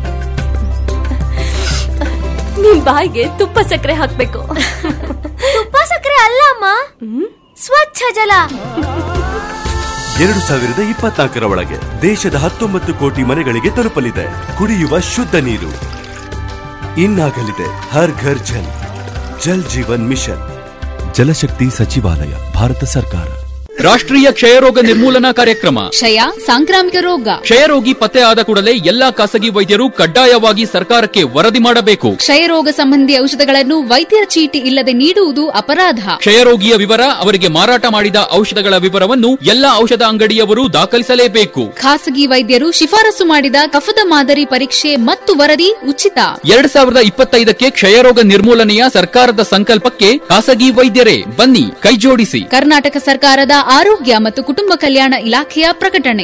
ನಿಮ್ ಬಾಯಿಗೆ ತುಪ್ಪ ಸಕ್ಕರೆ ಹಾಕ್ಬೇಕು ತುಪ್ಪ ಸಕ್ಕರೆ ಅಲ್ಲ ಅಮ್ಮ ಸ್ವಚ್ಛ ಜಲ ಎರಡು ಸಾವಿರದ ಇಪ್ಪತ್ನಾಲ್ಕರ ಒಳಗೆ ದೇಶದ ಹತ್ತೊಂಬತ್ತು ಕೋಟಿ ಮನೆಗಳಿಗೆ ತಲುಪಲಿದೆ ಕುಡಿಯುವ ಶುದ್ಧ ನೀರು ಇನ್ನಾಗಲಿದೆ ಹರ್ ಘರ್ ಜಲ್ ಜಲ್ ಜೀವನ್ ಮಿಷನ್ ಜಲಶಕ್ತಿ ಸಚಿವಾಲಯ ಭಾರತ ಸರ್ಕಾರ ರಾಷ್ಟ್ರೀಯ ಕ್ಷಯರೋಗ ನಿರ್ಮೂಲನಾ ಕಾರ್ಯಕ್ರಮ ಕ್ಷಯ ಸಾಂಕ್ರಾಮಿಕ ರೋಗ ಕ್ಷಯರೋಗಿ ಪತ್ತೆ ಆದ ಕೂಡಲೇ ಎಲ್ಲಾ ಖಾಸಗಿ ವೈದ್ಯರು ಕಡ್ಡಾಯವಾಗಿ ಸರ್ಕಾರಕ್ಕೆ ವರದಿ ಮಾಡಬೇಕು ಕ್ಷಯರೋಗ ಸಂಬಂಧಿ ಔಷಧಗಳನ್ನು ವೈದ್ಯರ ಚೀಟಿ ಇಲ್ಲದೆ ನೀಡುವುದು ಅಪರಾಧ ಕ್ಷಯರೋಗಿಯ ವಿವರ ಅವರಿಗೆ ಮಾರಾಟ ಮಾಡಿದ ಔಷಧಗಳ ವಿವರವನ್ನು ಎಲ್ಲಾ ಔಷಧ ಅಂಗಡಿಯವರು ದಾಖಲಿಸಲೇಬೇಕು ಖಾಸಗಿ ವೈದ್ಯರು ಶಿಫಾರಸು ಮಾಡಿದ ಕಫದ ಮಾದರಿ ಪರೀಕ್ಷೆ ಮತ್ತು ವರದಿ ಉಚಿತ ಎರಡ್ ಸಾವಿರದ ಇಪ್ಪತ್ತೈದಕ್ಕೆ ಕ್ಷಯರೋಗ ನಿರ್ಮೂಲನೆಯ ಸರ್ಕಾರದ ಸಂಕಲ್ಪಕ್ಕೆ ಖಾಸಗಿ ವೈದ್ಯರೇ ಬನ್ನಿ ಕೈಜೋಡಿಸಿ ಕರ್ನಾಟಕ ಸರ್ಕಾರದ ಆರೋಗ್ಯ ಮತ್ತು ಕುಟುಂಬ ಕಲ್ಯಾಣ ಇಲಾಖೆಯ ಪ್ರಕಟಣೆ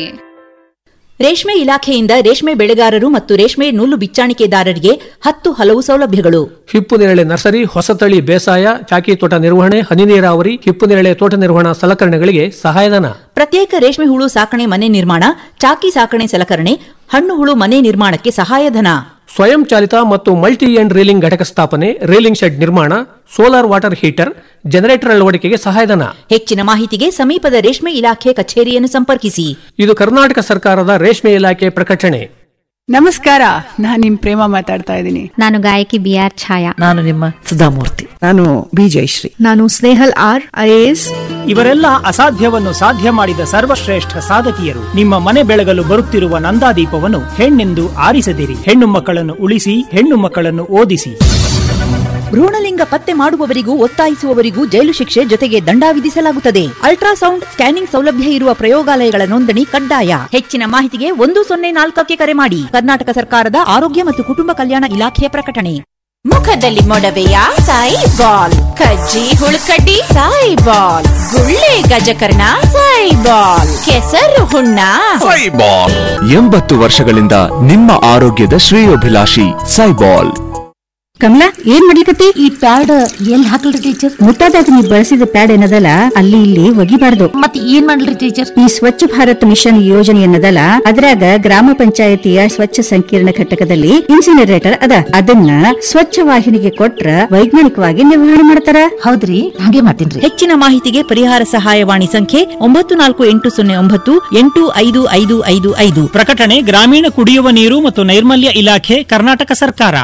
ರೇಷ್ಮೆ ಇಲಾಖೆಯಿಂದ ರೇಷ್ಮೆ ಬೆಳೆಗಾರರು ಮತ್ತು ರೇಷ್ಮೆ ನೂಲು ಬಿಚ್ಚಾಣಿಕೆದಾರರಿಗೆ ಹತ್ತು ಹಲವು ಸೌಲಭ್ಯಗಳು ಹಿಪ್ಪು ನೇರಳೆ ನರ್ಸರಿ ಹೊಸತಳಿ ಬೇಸಾಯ ಚಾಕಿ ತೋಟ ನಿರ್ವಹಣೆ ಹನಿ ನೀರಾವರಿ ಹಿಪ್ಪು ನೇರಳೆ ತೋಟ ನಿರ್ವಹಣಾ ಸಲಕರಣೆಗಳಿಗೆ ಸಹಾಯಧನ ಪ್ರತ್ಯೇಕ ರೇಷ್ಮೆ ಹುಳು ಸಾಕಣೆ ಮನೆ ನಿರ್ಮಾಣ ಚಾಕಿ ಸಾಕಣೆ ಸಲಕರಣೆ ಹಣ್ಣು ಹುಳು ಮನೆ ನಿರ್ಮಾಣಕ್ಕೆ ಸಹಾಯಧನ ಸ್ವಯಂ ಚಾಲಿತ ಮತ್ತು ಮಲ್ಟಿ ಎಂಡ್ ರೀಲಿಂಗ್ ಘಟಕ ಸ್ಥಾಪನೆ ರೀಲಿಂಗ್ ಶೆಡ್ ನಿರ್ಮಾಣ ಸೋಲಾರ್ ವಾಟರ್ ಹೀಟರ್ ಜನರೇಟರ್ ಅಳವಡಿಕೆಗೆ ಸಹಾಯಧನ ಹೆಚ್ಚಿನ ಮಾಹಿತಿಗೆ ಸಮೀಪದ ರೇಷ್ಮೆ ಇಲಾಖೆ ಕಚೇರಿಯನ್ನು ಸಂಪರ್ಕಿಸಿ ಇದು ಕರ್ನಾಟಕ ಸರ್ಕಾರದ ರೇಷ್ಮೆ ಇಲಾಖೆ ಪ್ರಕಟಣೆ ನಮಸ್ಕಾರ ನಾನು ನಿಮ್ ಪ್ರೇಮ ಮಾತಾಡ್ತಾ ಇದ್ದೀನಿ ನಾನು ಗಾಯಕಿ ಬಿ ಆರ್ ಛಾಯಾ ನಾನು ನಿಮ್ಮ ಸುಧಾಮೂರ್ತಿ ನಾನು ಬಿ ಜಯಶ್ರೀ ನಾನು ಸ್ನೇಹಲ್ ಆರ್ ಐಎಎಸ್ ಇವರೆಲ್ಲ ಅಸಾಧ್ಯವನ್ನು ಸಾಧ್ಯ ಮಾಡಿದ ಸರ್ವಶ್ರೇಷ್ಠ ಸಾಧಕಿಯರು ನಿಮ್ಮ ಮನೆ ಬೆಳಗಲು ಬರುತ್ತಿರುವ ನಂದಾದೀಪವನ್ನು ಹೆಣ್ಣೆಂದು ಆರಿಸದಿರಿ ಹೆಣ್ಣು ಮಕ್ಕಳನ್ನು ಉಳಿಸಿ ಹೆಣ್ಣು ಮಕ್ಕಳನ್ನು ಓದಿಸಿ ಭ್ರೂಣಲಿಂಗ ಪತ್ತೆ ಮಾಡುವವರಿಗೂ ಒತ್ತಾಯಿಸುವವರಿಗೂ ಜೈಲು ಶಿಕ್ಷೆ ಜೊತೆಗೆ ದಂಡ ವಿಧಿಸಲಾಗುತ್ತದೆ ಅಲ್ಟ್ರಾಸೌಂಡ್ ಸ್ಕ್ಯಾನಿಂಗ್ ಸೌಲಭ್ಯ ಇರುವ ಪ್ರಯೋಗಾಲಯಗಳ ನೋಂದಣಿ ಕಡ್ಡಾಯ ಹೆಚ್ಚಿನ ಮಾಹಿತಿಗೆ ಒಂದು ಸೊನ್ನೆ ನಾಲ್ಕಕ್ಕೆ ಕರೆ ಮಾಡಿ ಕರ್ನಾಟಕ ಸರ್ಕಾರದ ಆರೋಗ್ಯ ಮತ್ತು ಕುಟುಂಬ ಕಲ್ಯಾಣ ಇಲಾಖೆಯ ಪ್ರಕಟಣೆ ಮುಖದಲ್ಲಿ ಮೊಡವೆಯ ಸಾಯಿ ಬಾಲ್ ಕಜ್ಜಿ ಹುಳುಕಡ್ಡಿ ಸಾಯಿ ಬಾಲ್ ಗುಳ್ಳೆ ಗಜಕರ್ಣ ಸಾಯಿ ಬಾಲ್ ಕೆಸರು ಹುಣ್ಣ ಎಂಬತ್ತು ವರ್ಷಗಳಿಂದ ನಿಮ್ಮ ಆರೋಗ್ಯದ ಶ್ರೇಯೋಭಿಲಾಷಿ ಸೈಬಾಲ್ ಕಮಲಾ ಏನ್ ಮಾಡ್ಲಿಕತ್ತಿ ಈ ಪ್ಯಾಡ್ ಎಲ್ಲಿ ಹಾಕಲ್ರಿ ಟೀಚರ್ ಮುಟ್ಟಾದಾಗ ನೀವು ಬಳಸಿದ ಪ್ಯಾಡ್ ಏನದಲ್ಲ ಅಲ್ಲಿ ಇಲ್ಲಿ ಒಗಿಬಾರ್ದು ಮತ್ತೆ ಏನ್ ಮಾಡ್ಲಿ ಟೀಚರ್ ಈ ಸ್ವಚ್ಛ ಭಾರತ್ ಮಿಷನ್ ಯೋಜನೆ ಏನದಲ್ಲ ಅದ್ರಾಗ ಗ್ರಾಮ ಪಂಚಾಯತಿಯ ಸ್ವಚ್ಛ ಸಂಕೀರ್ಣ ಘಟಕದಲ್ಲಿ ಇನ್ಸಿನರೇಟರ್ ಅದ ಅದನ್ನ ಸ್ವಚ್ಛ ವಾಹಿನಿಗೆ ಕೊಟ್ರ ವೈಜ್ಞಾನಿಕವಾಗಿ ನಿರ್ವಹಣೆ ಮಾಡ್ತಾರ ಹೌದ್ರಿ ಹಾಗೆ ಮಾಡ್ತೀನಿ ಹೆಚ್ಚಿನ ಮಾಹಿತಿಗೆ ಪರಿಹಾರ ಸಹಾಯವಾಣಿ ಸಂಖ್ಯೆ ಒಂಬತ್ತು ನಾಲ್ಕು ಎಂಟು ಸೊನ್ನೆ ಒಂಬತ್ತು ಎಂಟು ಐದು ಐದು ಐದು ಐದು ಪ್ರಕಟಣೆ ಗ್ರಾಮೀಣ ಕುಡಿಯುವ ನೀರು ಮತ್ತು ನೈರ್ಮಲ್ಯ ಇಲಾಖೆ ಕರ್ನಾಟಕ ಸರ್ಕಾರ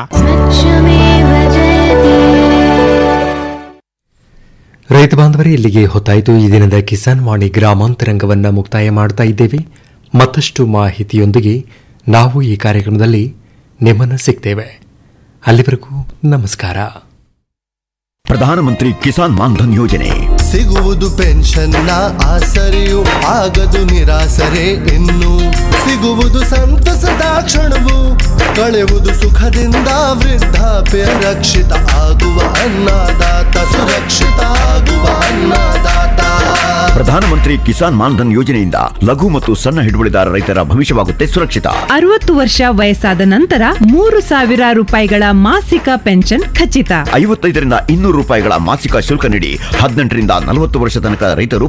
ರೈತ ಬಾಂಧವರೇ ಇಲ್ಲಿಗೆ ಹೊತ್ತಾಯಿತು ಈ ದಿನದ ಕಿಸಾನ್ ವಾಣಿ ಗ್ರಾಮಾಂತರಂಗವನ್ನ ಮುಕ್ತಾಯ ಮಾಡ್ತಾ ಇದ್ದೇವೆ ಮತ್ತಷ್ಟು ಮಾಹಿತಿಯೊಂದಿಗೆ ನಾವು ಈ ಕಾರ್ಯಕ್ರಮದಲ್ಲಿ ನಿಮ್ಮನ್ನು ಸಿಗ್ತೇವೆ ಅಲ್ಲಿವರೆಗೂ ನಮಸ್ಕಾರ ಪ್ರಧಾನಮಂತ್ರಿ ಕಿಸಾನ್ ಮಾನ್ಧನ್ ಯೋಜನೆ ಸಿಗುವುದು ಪೆನ್ಷನ್ನ ಆಸರೆಯು ಆಗದು ನಿರಾಸರೆ ಇನ್ನು ಸಿಗುವುದು ಸಂತಸದ ಕ್ಷಣವು ಕಳೆಯುವುದು ಸುಖದಿಂದ ವೃದ್ಧಾಪ್ಯ ರಕ್ಷಿತ ಆಗುವ ಅನ್ನದಾತ ಸುರಕ್ಷಿತ ಆಗುವ ಅನ್ನದಾತ ಪ್ರಧಾನಮಂತ್ರಿ ಕಿಸಾನ್ ಮಾನ್ಧನ್ ಯೋಜನೆಯಿಂದ ಲಘು ಮತ್ತು ಸಣ್ಣ ಹಿಡುವಳಿದಾರ ರೈತರ ಭವಿಷ್ಯವಾಗುತ್ತೆ ಸುರಕ್ಷಿತ ಅರವತ್ತು ವರ್ಷ ವಯಸ್ಸಾದ ನಂತರ ಮೂರು ಸಾವಿರ ರೂಪಾಯಿಗಳ ಮಾಸಿಕ ಪೆನ್ಷನ್ ಖಚಿತ ಐವತ್ತೈದರಿಂದ ಇನ್ನೂರು ರೂಪಾಯಿಗಳ ಮಾಸಿಕ ಶುಲ್ಕ ನೀಡಿ ಹದಿನೆಂಟರಿಂದ ನಲವತ್ತು ವರ್ಷ ತನಕ ರೈತರು